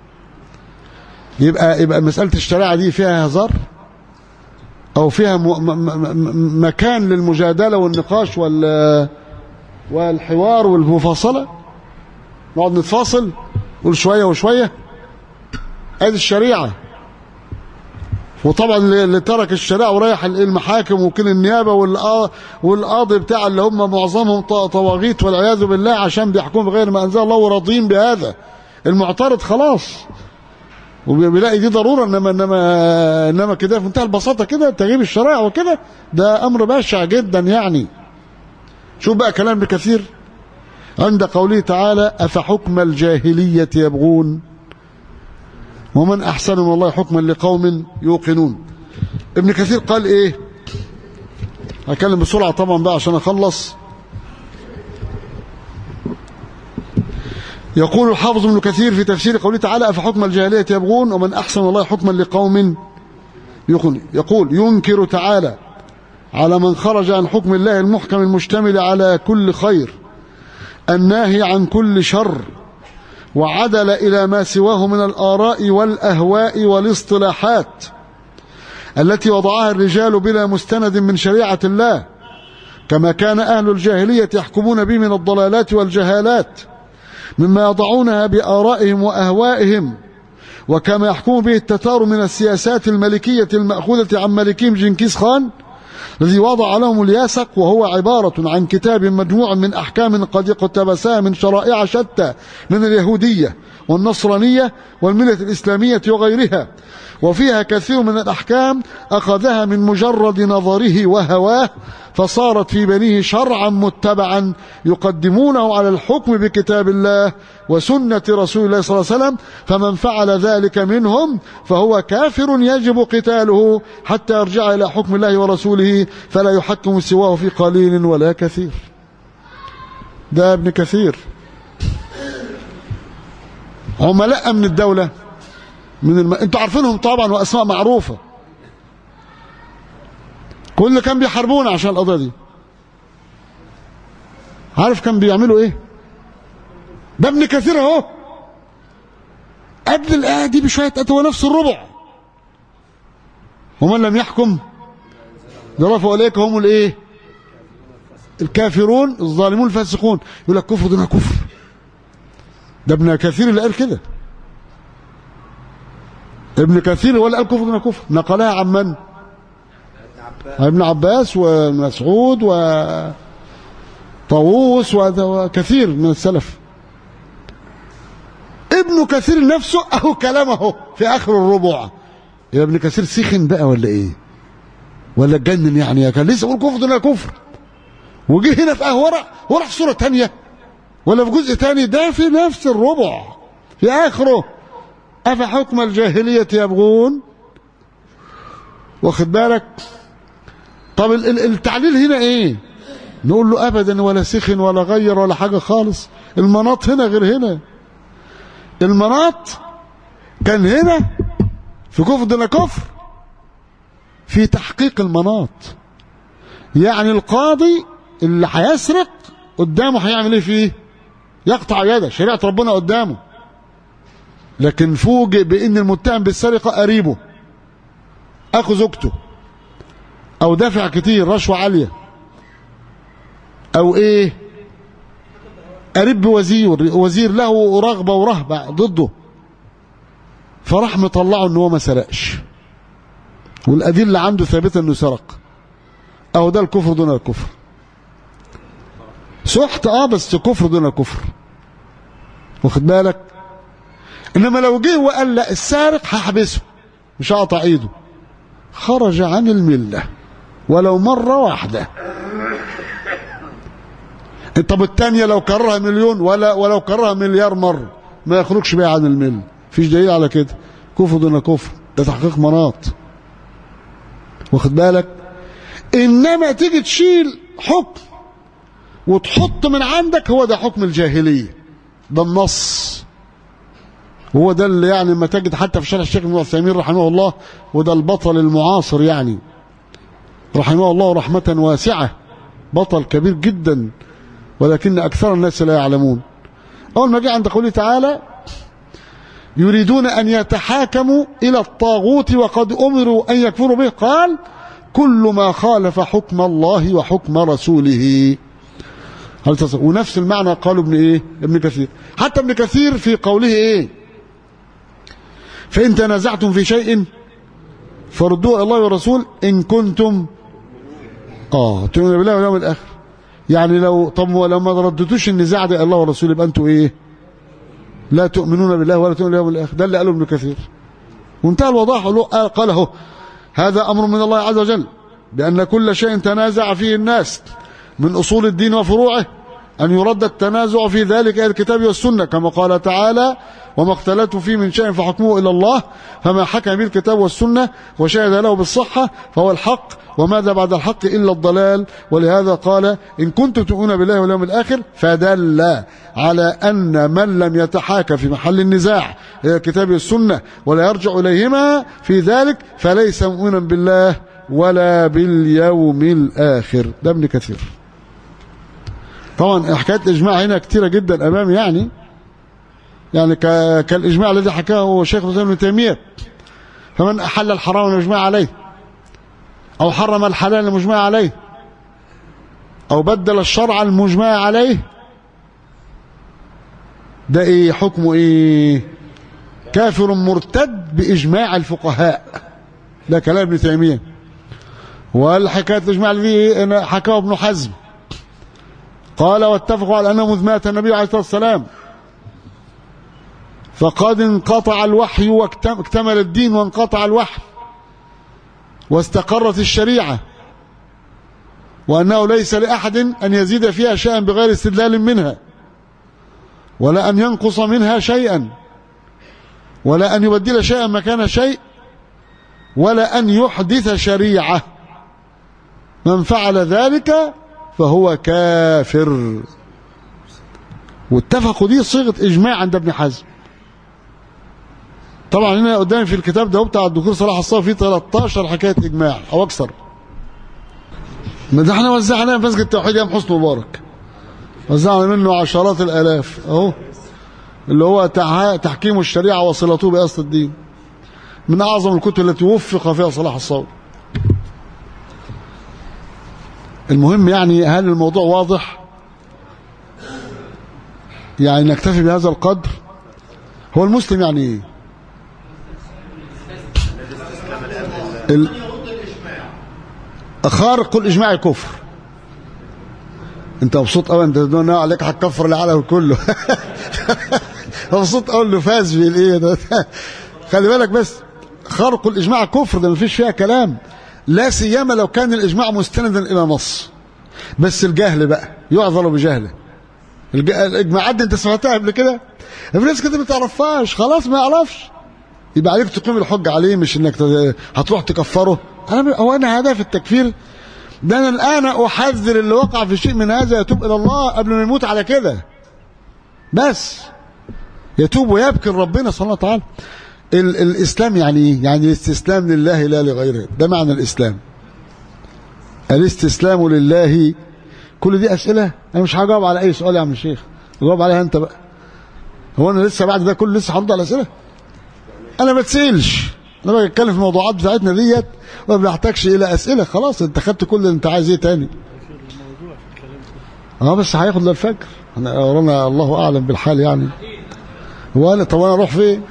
يبقى يبقى مسألة الشريعة دي فيها هزار أو فيها م م مكان للمجادلة والنقاش وال والحوار والمفاصلة نقعد نتفاصل نقول شوية وشوية ادي الشريعة وطبعا اللي ترك الشريعة ورايح المحاكم وكل النيابة والقاضي بتاع اللي هم معظمهم طواغيت والعياذ بالله عشان بيحكموا بغير ما أنزل الله وراضين بهذا المعترض خلاص وبيلاقي دي ضروره انما انما انما كده في منتهى البساطه كده تغييب الشرائع وكده ده امر بشع جدا يعني شوف بقى كلام بكثير عند قوله تعالى افحكم الجاهليه يبغون ومن احسن من الله حكما لقوم يوقنون ابن كثير قال ايه هتكلم بسرعه طبعا بقى عشان اخلص يقول الحافظ ابن كثير في تفسير قوله تعالى أفحكم الجاهلية يبغون ومن أحسن الله حكما لقوم يقول, يقول ينكر تعالى على من خرج عن حكم الله المحكم المشتمل على كل خير الناهي عن كل شر وعدل إلى ما سواه من الآراء والأهواء والاصطلاحات التي وضعها الرجال بلا مستند من شريعة الله كما كان أهل الجاهلية يحكمون به من الضلالات والجهالات مما يضعونها بآرائهم وأهوائهم وكما يحكم به التتار من السياسات الملكية المأخوذة عن ملكهم جنكيز خان الذي وضع لهم الياسق وهو عبارة عن كتاب مجموع من أحكام قد اقتبسها من شرائع شتى من اليهودية والنصرانية والملة الإسلامية وغيرها وفيها كثير من الأحكام أخذها من مجرد نظره وهواه فصارت في بنيه شرعا متبعا يقدمونه على الحكم بكتاب الله وسنة رسول الله صلى الله عليه وسلم فمن فعل ذلك منهم فهو كافر يجب قتاله حتى يرجع إلى حكم الله ورسوله فلا يحكم سواه في قليل ولا كثير ده ابن كثير عملاء من الدولة من الم... انتوا عارفينهم طبعا واسماء معروفة كل اللي كان بيحاربونا عشان القضية دي عارف كان بيعملوا ايه ده ابن كثير اهو قبل الآية دي بشوية هو نفس الربع ومن لم يحكم ضرف عليك هم الايه الكافرون الظالمون الفاسقون يقول لك كفر دون كفر ده ابن كثير اللي قال كده ابن كثير ولا قال كفر دون كفر نقلها عن من عن ابن عباس ومسعود وطاووس وكثير من السلف ابن كثير نفسه اهو كلامه في اخر الربع يا ابن كثير سخن بقى ولا ايه ولا اتجنن يعني كان لسه يقول كفر دون كفر وجه هنا في قهوه ورا ورا في صوره ثانيه ولا في جزء ثاني ده في نفس الربع في اخره افحكم الجاهليه يبغون واخد بالك طب ال- ال- التعليل هنا ايه نقول له ابدا ولا سخن ولا غير ولا حاجه خالص المناط هنا غير هنا المناط كان هنا في كفر دون كفر في تحقيق المناط يعني القاضي اللي هيسرق قدامه هيعمل ايه فيه يقطع يده شريعه ربنا قدامه لكن فوجئ بان المتهم بالسرقه قريبه اخو زوجته او دافع كتير رشوه عاليه او ايه قريب بوزير وزير له رغبه ورهبه ضده فراح مطلعه ان هو ما سرقش والادله عنده ثابته انه سرق اهو ده الكفر دون الكفر سحت اه بس كفر دون كفر واخد بالك انما لو جه وقال لا السارق هحبسه مش هقطع ايده خرج عن المله ولو مره واحده طب الثانيه لو كررها مليون ولا ولو كررها مليار مره ما يخرجش بيها عن المله مفيش دليل على كده كفر دون كفر ده تحقيق مناط واخد بالك انما تيجي تشيل حكم وتحط من عندك هو ده حكم الجاهليه ده النص هو ده اللي يعني ما تجد حتى في شرح الشيخ ابن عثيمين رحمه الله وده البطل المعاصر يعني رحمه الله رحمة واسعة بطل كبير جدا ولكن أكثر الناس لا يعلمون أول ما جاء عند قوله تعالى يريدون أن يتحاكموا إلى الطاغوت وقد أمروا أن يكفروا به قال كل ما خالف حكم الله وحكم رسوله هل تصل ونفس المعنى قالوا ابن ايه ابن كثير حتى ابن كثير في قوله ايه فإن تنازعتم في شيء فردوه إلى الله والرسول إن كنتم اه تؤمنون بالله واليوم الآخر يعني لو طب ولو ما ردتوش النزاع ده الله والرسول يبقى انتوا ايه لا تؤمنون بالله ولا تؤمنون باليوم الآخر ده اللي قاله ابن كثير وانتهى الوضاح قال قاله هذا أمر من الله عز وجل بأن كل شيء تنازع فيه الناس من أصول الدين وفروعه أن يرد التنازع في ذلك إلى الكتاب والسنة كما قال تعالى وما اختلفتم فيه من شيء فحكمه إلى الله فما حكم به الكتاب والسنة وشهد له بالصحة فهو الحق وماذا بعد الحق إلا الضلال ولهذا قال إن كنتم تؤمنون بالله واليوم الآخر فدل على أن من لم يتحاكم في محل النزاع إلى الكتاب والسنة ولا يرجع إليهما في ذلك فليس مؤمنا بالله ولا باليوم الآخر ده ابن كثير طبعا حكايه الاجماع هنا كثيره جدا امامي يعني يعني كالاجماع الذي حكاه شيخ الاسلام ابن تيميه فمن احل الحرام المجمع عليه او حرم الحلال المجمع عليه او بدل الشرع المجمع عليه ده ايه حكمه ايه كافر مرتد باجماع الفقهاء ده كلام ابن تيميه والحكايه الاجماع الذي حكاه ابن حزم قال واتفقوا على أنه مذ مات النبي عليه الصلاة والسلام فقد انقطع الوحي واكتمل الدين وانقطع الوحي واستقرت الشريعة وأنه ليس لأحد أن يزيد فيها شيئا بغير استدلال منها ولا أن ينقص منها شيئا ولا أن يبدل شيئا مكان شيء ولا أن يحدث شريعة من فعل ذلك فهو كافر واتفقوا دي صيغه اجماع عند ابن حزم طبعا هنا قدامي في الكتاب ده بتاع الدكتور صلاح الصافي فيه 13 حكايه اجماع او اكثر ما ده احنا وزعناه في مسجد التوحيد يا حسن مبارك وزعنا منه عشرات الالاف اهو اللي هو تع- تحكيم الشريعه وصلته باصل الدين من اعظم الكتب التي وفق فيها صلاح الصوت المهم يعني هل الموضوع واضح يعني نكتفي بهذا القدر هو المسلم يعني ايه ال... خارق الاجماع كفر انت مبسوط قوي انت تقول عليك هتكفر العالم كله مبسوط قوي انه فاز في الايه ده خلي بالك بس خارق الاجماع كفر ده مفيش فيها كلام لا سيما لو كان الاجماع مستندا الى نص بس الجهل بقى يعذر بجهله الج- الاجماعات دي انت سمعتها قبل كده في ناس كده ما تعرفهاش خلاص ما يعرفش يبقى عليك تقيم الحجه عليه مش انك ت- هتروح تكفره انا هو انا هدف التكفير ده انا الان احذر اللي وقع في شيء من هذا يتوب الى الله قبل ما يموت على كده بس يتوب ويبكي ربنا سبحانه وتعالى ال الاسلام يعني ايه؟ يعني الاستسلام لله لا لغيره ده معنى الاسلام الاستسلام لله كل دي اسئله انا مش هجاوب على اي سؤال يا عم الشيخ جاوب عليها انت بقى هو انا لسه بعد ده كله لسه هرد على اسئله انا ما بتسالش انا بتكلم في الموضوعات بتاعتنا ديت وما بنحتاجش الى اسئله خلاص انت خدت كل اللي انت عايز ايه تاني اه بس هياخد للفجر انا ورانا الله اعلم بالحال يعني هو انا طب انا اروح فين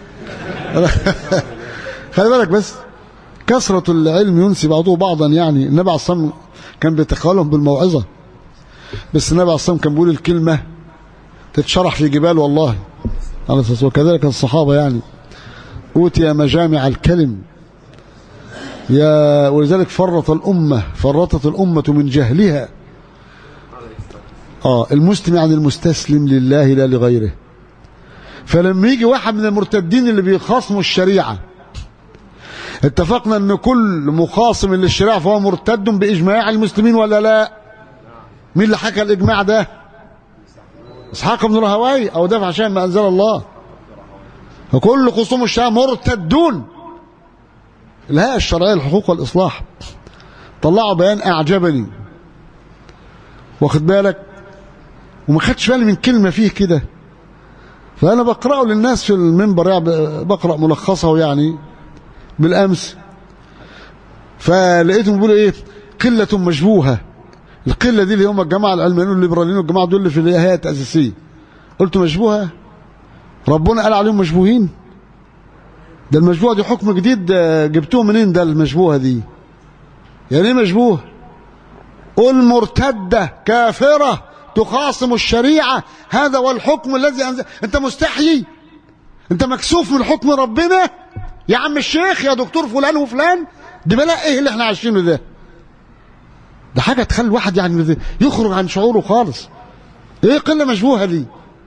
خلي بالك بس كثرة العلم ينسي بعضه بعضا يعني النبي عليه الصلاة والسلام كان بيتقالهم بالموعظة بس النبي عليه الصلاة والسلام كان بيقول الكلمة تتشرح في جبال والله عليه الصلاة والسلام وكذلك الصحابة يعني أوتي مجامع الكلم يا ولذلك فرط الأمة فرطت الأمة من جهلها آه المسلم يعني المستسلم لله لا لغيره فلما يجي واحد من المرتدين اللي بيخاصموا الشريعة اتفقنا ان كل مخاصم للشريعة فهو مرتد بإجماع المسلمين ولا لا مين اللي حكى الإجماع ده اسحاق بن رهوي او دافع شيء ما انزل الله فكل خصوم الشريعة مرتدون الهيئة الشرعية للحقوق والإصلاح طلعوا بيان أعجبني واخد بالك وما خدش بالي من كلمة فيه كده فأنا بقرأه للناس في المنبر يعني بقرأ ملخصه يعني بالأمس فلقيتهم بيقولوا إيه قلة مشبوهة القلة دي اللي هم الجماعة العلمانيين والليبراليين والجماعة دول اللي في الهيئة التأسيسية قلت مشبوهة ربنا قال عليهم مشبوهين ده المشبوهة دي حكم جديد آه، جبتوه منين ده المشبوهة دي يعني ايه مشبوه قل مرتدة كافرة تخاصم الشريعة هذا هو الحكم الذي أنزل انت مستحيي انت مكسوف من حكم ربنا يا عم الشيخ يا دكتور فلان وفلان دي بلاء ايه اللي احنا عايشينه ده ده حاجة تخلي الواحد يعني يخرج عن شعوره خالص ايه قلة مشبوهة دي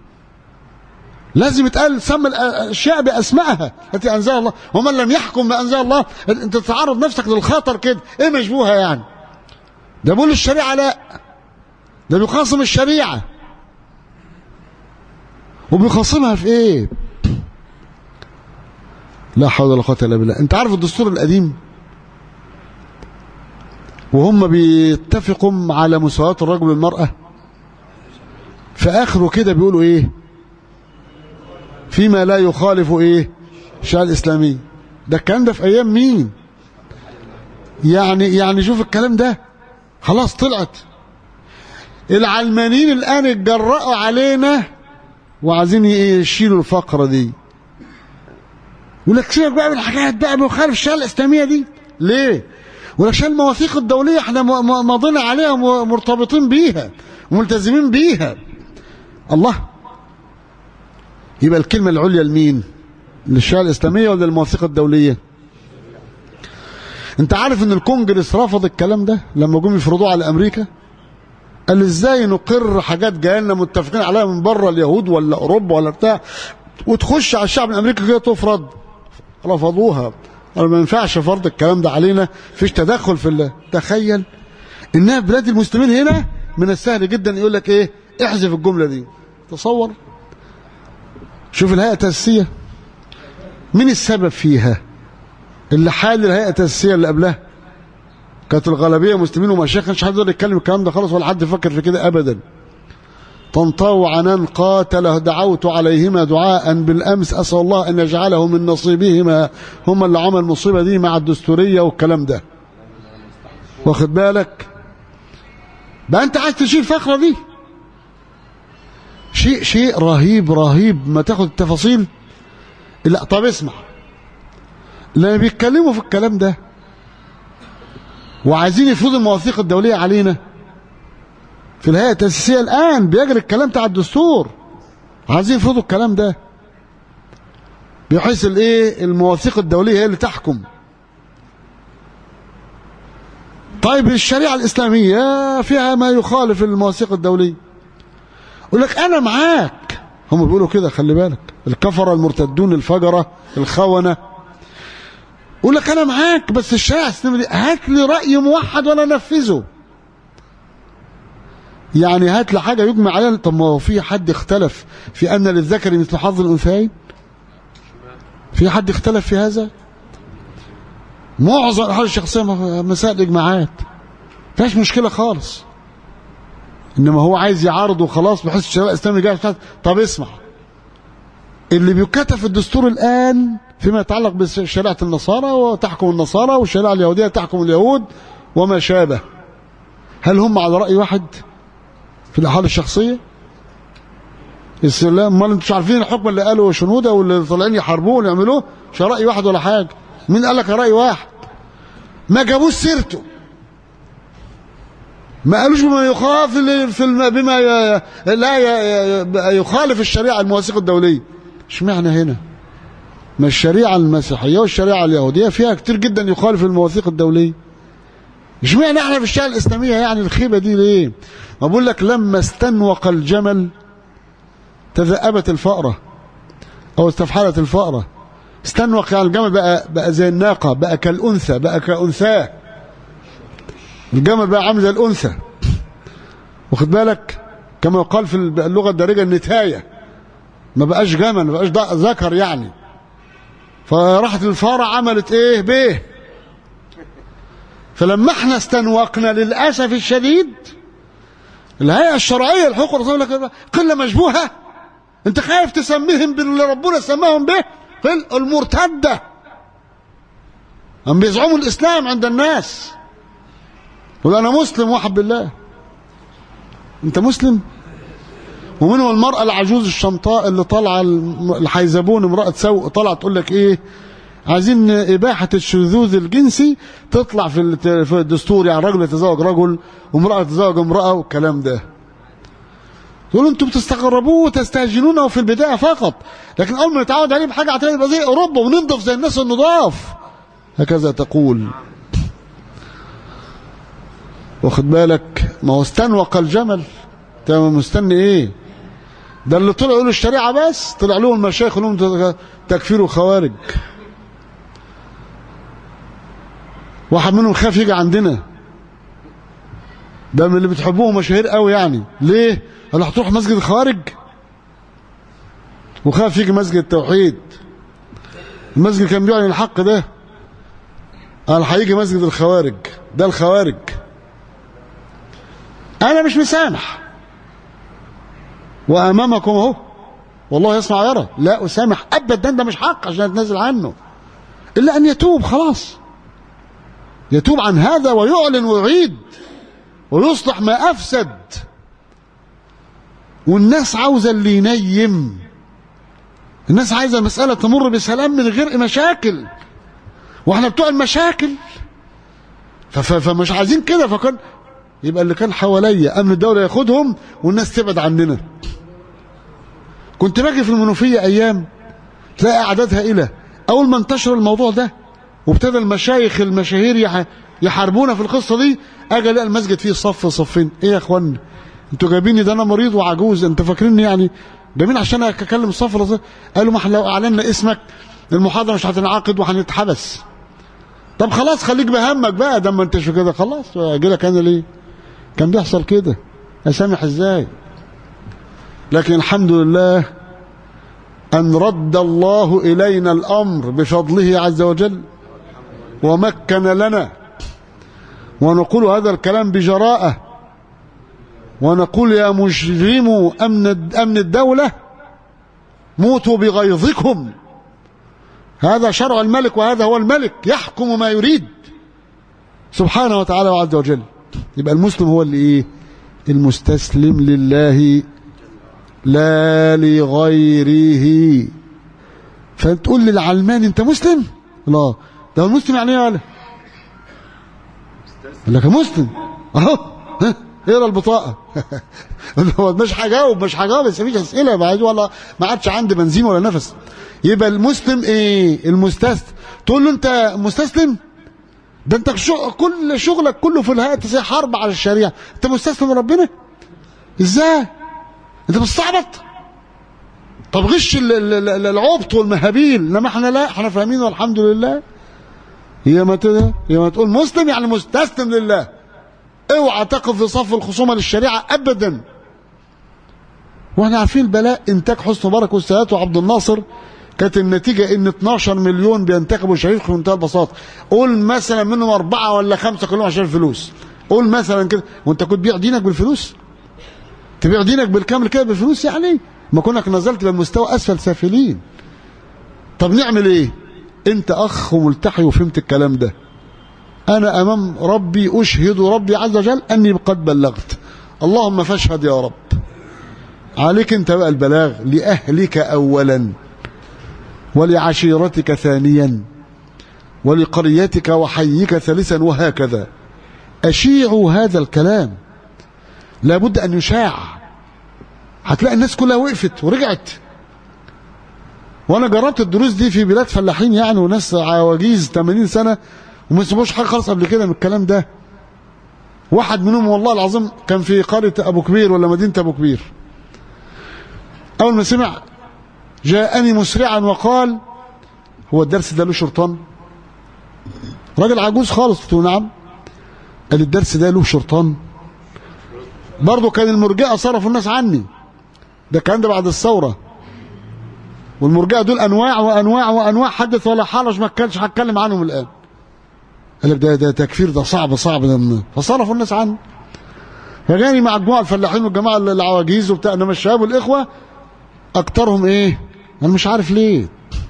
لازم يتقال سمى الاشياء باسمائها التي انزلها الله ومن لم يحكم ما انزل الله انت تعرض نفسك للخطر كده ايه مشبوهه يعني ده بيقول الشريعه لا ده بيخاصم الشريعه وبيخاصمها في ايه لا حول ولا قوه الا بالله انت عارف الدستور القديم وهم بيتفقوا على مساواة الرجل والمرأة في آخره كده بيقولوا إيه فيما لا يخالف إيه الشريعة الإسلامية ده الكلام ده في أيام مين يعني يعني شوف الكلام ده خلاص طلعت العلمانيين الآن اتجرأوا علينا وعايزين يشيلوا الفقرة دي يقول لك سيبك بقى من الحاجات بقى مخالف الشريعة الإسلامية دي ليه؟ ولكن المواثيق الدولية احنا ماضينا عليها ومرتبطين بيها وملتزمين بيها الله يبقى الكلمة العليا لمين للشريعة الإسلامية ولا للمواثيق الدولية انت عارف ان الكونجرس رفض الكلام ده لما جم يفرضوه على امريكا قال ازاي نقر حاجات جايه لنا متفقين عليها من بره اليهود ولا اوروبا ولا بتاع وتخش على الشعب الامريكي كده تفرض رفضوها قالوا ما ينفعش فرض الكلام ده علينا فيش تدخل في الله تخيل انها بلاد المسلمين هنا من السهل جدا يقول لك ايه احذف الجمله دي تصور شوف الهيئة التأسيسية مين السبب فيها اللي حال الهيئة التأسيسية اللي قبلها كانت الغالبية مسلمين ومشايخ كانش حد يقدر يتكلم الكلام ده خالص ولا حد يفكر في كده أبدا طنطاو وعنان قاتله دعوت عليهما دعاء بالأمس أسأل الله أن يجعله من نصيبهما هم اللي عمل المصيبة دي مع الدستورية والكلام ده واخد بالك بقى أنت عايز تشيل فقرة دي شيء شيء رهيب رهيب ما تاخد التفاصيل لا طب اسمع لما بيتكلموا في الكلام ده وعايزين يفرضوا المواثيق الدولية علينا في الهيئة التأسيسية الآن بيجري الكلام بتاع الدستور عايزين يفرضوا الكلام ده بحيث الايه المواثيق الدولية هي اللي تحكم طيب الشريعة الإسلامية فيها ما يخالف المواثيق الدولية يقول لك أنا معاك هم بيقولوا كده خلي بالك الكفرة المرتدون الفجرة الخونة يقول لك أنا معاك بس الشريعة الإسلامية دي هات لي رأي موحد وأنا أنفذه يعني هات لي حاجة يجمع عليها طب ما هو في حد اختلف في أن للذكر مثل حظ الأنثيين في حد اختلف في هذا معظم الأحوال الشخصية مسائل إجماعات فيهاش مشكلة خالص إنما هو عايز يعارضه خلاص بحيث الشباب الإسلامي جاي طب اسمع اللي بيكتب في الدستور الآن فيما يتعلق بشريعة النصارى وتحكم النصارى والشريعة اليهودية تحكم اليهود وما شابه هل هم على رأي واحد في الأحوال الشخصية السلام امال انتوا مش عارفين الحكم اللي قاله شنودة واللي طالعين يحاربوه ويعملوه مش رأي واحد ولا حاجة مين قال لك رأي واحد ما جابوش سيرته ما قالوش بما يخالف في الم... بما ي... لا ي... يخالف الشريعة المواثيق الدولية اشمعنى هنا ما الشريعة المسيحية والشريعة اليهودية فيها كتير جدا يخالف المواثيق الدولية اشمعنى احنا في الشريعة الإسلامية يعني الخيبة دي ليه ما بقول لك لما استنوق الجمل تذأبت الفأرة أو استفحلت الفأرة استنوق يعني الجمل بقى بقى زي الناقة بقى كالأنثى بقى كأنثاه الجمل بقى عامل زي الأنثى واخد بالك كما يقال في اللغة الدارجة النتاية ما بقاش جمل ما بقاش ذكر يعني فراحت الفارة عملت ايه بيه فلما احنا استنوقنا للأسف الشديد الهيئة الشرعية الحقوق الرسول لك قلة مشبوهة انت خايف تسميهم باللي ربنا سماهم به قل المرتدة هم بيزعموا الإسلام عند الناس يقول أنا مسلم واحد بالله أنت مسلم ومنهم المرأة العجوز الشمطاء اللي طالعة الحيزبون امرأة سوء طالعة تقول لك إيه عايزين إباحة الشذوذ الجنسي تطلع في في الدستور يعني رجل يتزوج رجل وامرأة تتزوج امرأة والكلام ده تقولوا انتم بتستغربوه وتستهجنونه في البداية فقط لكن أول ما نتعود عليه بحاجة هتلاقي يبقى زي أوروبا وننضف زي الناس النضاف هكذا تقول واخد بالك ما هو استنوق الجمل تمام مستني ايه ده اللي طلعوا يقولوا الشريعة بس طلع لهم المشايخ لهم تكفير وخوارج واحد منهم خاف يجي عندنا ده من اللي بتحبوه مشاهير قوي يعني ليه قال هتروح مسجد الخوارج وخاف يجي مسجد التوحيد المسجد كان بيعني الحق ده قال هيجي مسجد الخوارج ده الخوارج انا مش مسامح وامامكم اهو والله يسمع يرى لا اسامح ابدا ده مش حق عشان اتنازل عنه الا ان يتوب خلاص يتوب عن هذا ويعلن ويعيد ويصلح ما افسد والناس عاوزه اللي ينيم الناس عايزه المساله تمر بسلام من غير مشاكل واحنا بتوع المشاكل فمش عايزين كده فكان يبقى اللي كان حواليا امن الدوله ياخدهم والناس تبعد عننا كنت باجي في المنوفيه ايام تلاقي اعداد هائله اول ما انتشر الموضوع ده وابتدى المشايخ المشاهير يحاربونا في القصه دي اجي الاقي المسجد فيه صف صفين ايه يا اخوانا انتوا جايبيني ده انا مريض وعجوز انت فاكريني يعني جايبين عشان اكلم الصف قالوا ما احنا لو اعلنا اسمك المحاضره مش هتنعقد وهنتحبس طب خلاص خليك بهمك بقى ده ما انتش كده خلاص اجي لك انا ليه كان بيحصل كده اسامح ازاي لكن الحمد لله أن رد الله إلينا الأمر بفضله عز وجل ومكن لنا ونقول هذا الكلام بجراءة ونقول يا مجرموا أمن أمن الدولة موتوا بغيظكم هذا شرع الملك وهذا هو الملك يحكم ما يريد سبحانه وتعالى وعز وجل يبقى المسلم هو اللي ايه المستسلم لله لا لغيره فتقول للعلماني انت مسلم لا ده المسلم يعني ايه يا قال لك مسلم اهو ها اقرا البطاقه مش هجاوب مش هجاوب بس مفيش اسئله ما عايز ولا ما عادش عندي بنزين ولا نفس يبقى المسلم ايه المستسلم تقول له انت مستسلم ده انت شو كل شغلك كله في الهيئه زي حرب على الشريعه انت مستسلم لربنا ازاي انت بتستعبط طب غش ال- ال- ال- العبط والمهابيل انما احنا لا احنا فاهمين والحمد لله هي ما ت- هي ما تقول مسلم يعني مستسلم لله اوعى تقف في صف الخصومه للشريعه ابدا واحنا عارفين البلاء انتاج حسن مبارك والسادات وعبد الناصر كانت النتيجة ان 12 مليون بينتخبوا شريف في منتهى البساطة قول مثلا منهم أربعة ولا خمسة كلهم عشان الفلوس قول مثلا كده وانت كنت بيع دينك بالفلوس تبيع دينك بالكامل كده بالفلوس يعني ما كونك نزلت للمستوى أسفل سافلين طب نعمل ايه انت اخ وملتحي وفهمت الكلام ده انا امام ربي اشهد ربي عز وجل اني قد بلغت اللهم فاشهد يا رب عليك انت بقى البلاغ لأهلك أولا ولعشيرتك ثانيا ولقريتك وحيك ثالثا وهكذا أشيعوا هذا الكلام لابد أن يشاع هتلاقي الناس كلها وقفت ورجعت وانا جربت الدروس دي في بلاد فلاحين يعني وناس عواجيز 80 سنه وما يسمعوش حاجه خالص قبل كده من الكلام ده واحد منهم والله العظيم كان في قريه ابو كبير ولا مدينه ابو كبير اول ما سمع جاءني مسرعا وقال هو الدرس ده له شرطان راجل عجوز خالص قلت له نعم قال الدرس ده له شرطان برضه كان المرجئه صرفوا الناس عني ده كان ده بعد الثوره والمرجئه دول انواع وانواع وانواع حدث ولا حرج ما كانش هتكلم عنهم الان قال لك ده ده تكفير ده صعب صعب ده فصرفوا الناس عني فجاني مع مجموعه الفلاحين والجماعه العواجيز وبتاع انما الشباب والاخوه اكترهم ايه انا مش عارف ليه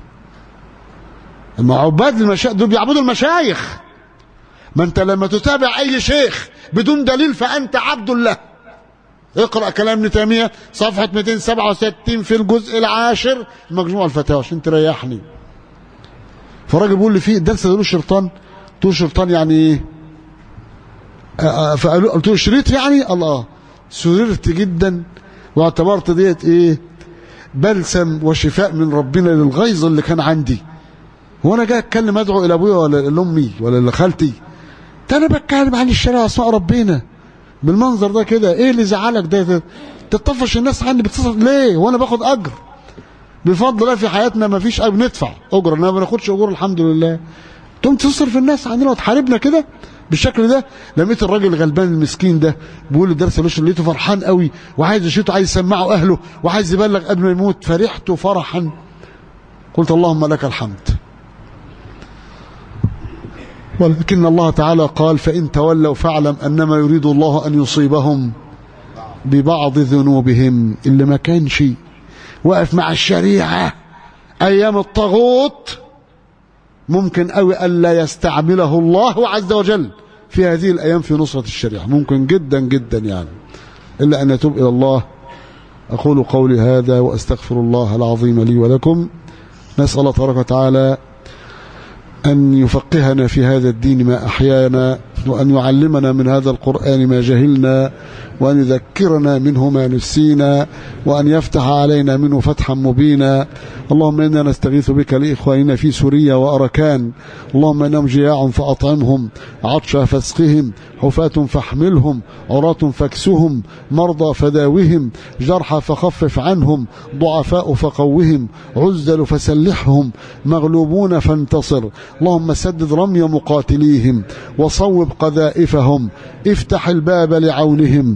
اما عباد المشايخ دول بيعبدوا المشايخ ما انت لما تتابع اي شيخ بدون دليل فانت عبد الله اقرا كلام ابن تيميه صفحه 267 في الجزء العاشر مجموع الفتاوى عشان تريحني فالراجل بيقول لي في الدرس ده له شرطان قلت له شرطان يعني ايه آه، آه، فقالوا قلت له شريط يعني الله سررت جدا واعتبرت ديت ايه بلسم وشفاء من ربنا للغيظ اللي كان عندي هو انا جاي اتكلم ادعو الى ابويا ولا لامي ولا لخالتي ده انا بتكلم عن الشارع اسماء ربنا بالمنظر ده كده ايه اللي زعلك ده, ده تطفش الناس عني بتصرف ليه وانا باخد اجر بفضل الله في حياتنا ما فيش بندفع اجره انا ما بناخدش اجور الحمد لله تقوم تصرف الناس عننا وتحاربنا كده بالشكل ده لقيت الراجل الغلبان المسكين ده بيقول الدرس لوش لقيته فرحان قوي وعايز يشيطه عايز يسمعه اهله وعايز يبلغ قبل ما يموت فرحت فرحا قلت اللهم لك الحمد ولكن الله تعالى قال فإن تولوا فاعلم أنما يريد الله أن يصيبهم ببعض ذنوبهم اللي ما كانش وقف مع الشريعة أيام الطاغوت ممكن أوي ألا يستعمله الله عز وجل في هذه الأيام في نصرة الشريعة ممكن جدا جدا يعني إلا أن يتوب إلى الله أقول قولي هذا وأستغفر الله العظيم لي ولكم نسأل الله تبارك وتعالى أن يفقهنا في هذا الدين ما أحيانا وأن يعلمنا من هذا القرآن ما جهلنا وأن يذكرنا منه ما نسينا وأن يفتح علينا منه فتحا مبينا اللهم إنا نستغيث بك لإخواننا في سوريا وأركان اللهم إنهم جياع فأطعمهم عطشا فاسقهم حفاة فاحملهم عراة فاكسهم مرضى فداوهم جرحى فخفف عنهم ضعفاء فقوهم عزل فسلحهم مغلوبون فانتصر اللهم سدد رمي مقاتليهم وصوب قذائفهم افتح الباب لعونهم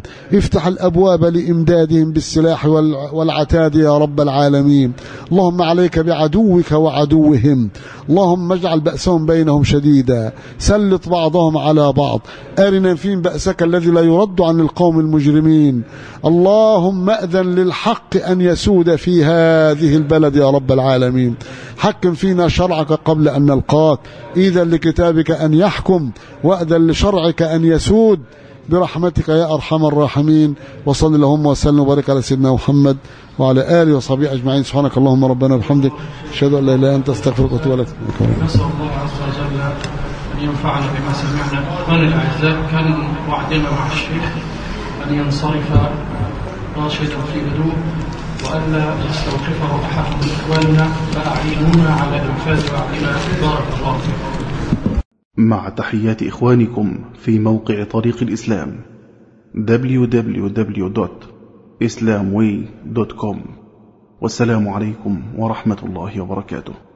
افتح الأبواب لإمدادهم بالسلاح والع- والعتاد يا رب العالمين اللهم عليك بعدوك وعدوهم اللهم اجعل بأسهم بينهم شديدا سلط بعضهم على بعض أرنا فيهم بأسك الذي لا يرد عن القوم المجرمين اللهم أذن للحق أن يسود في هذه البلد يا رب العالمين حكم فينا شرعك قبل أن نلقاك إذا لكتابك أن يحكم وأذن لشرعك أن يسود برحمتك يا أرحم الراحمين وصل اللهم وسلم وبارك على سيدنا محمد وعلى آله وصحبه أجمعين سبحانك اللهم ربنا وبحمدك أشهد أن لا إله إلا أنت أستغفرك وأتوب إليك نسأل الله عز وجل أن ينفعنا بما سمعنا إخواني الأعزاء كان وعدنا مع الشيخ أن ينصرف ناشطا في هدوء وألا يستوقفه أحد من إخواننا فأعينونا على إنفاذ وعدنا بارك الله فيكم مع تحيات إخوانكم في موقع طريق الإسلام www.islamway.com والسلام عليكم ورحمة الله وبركاته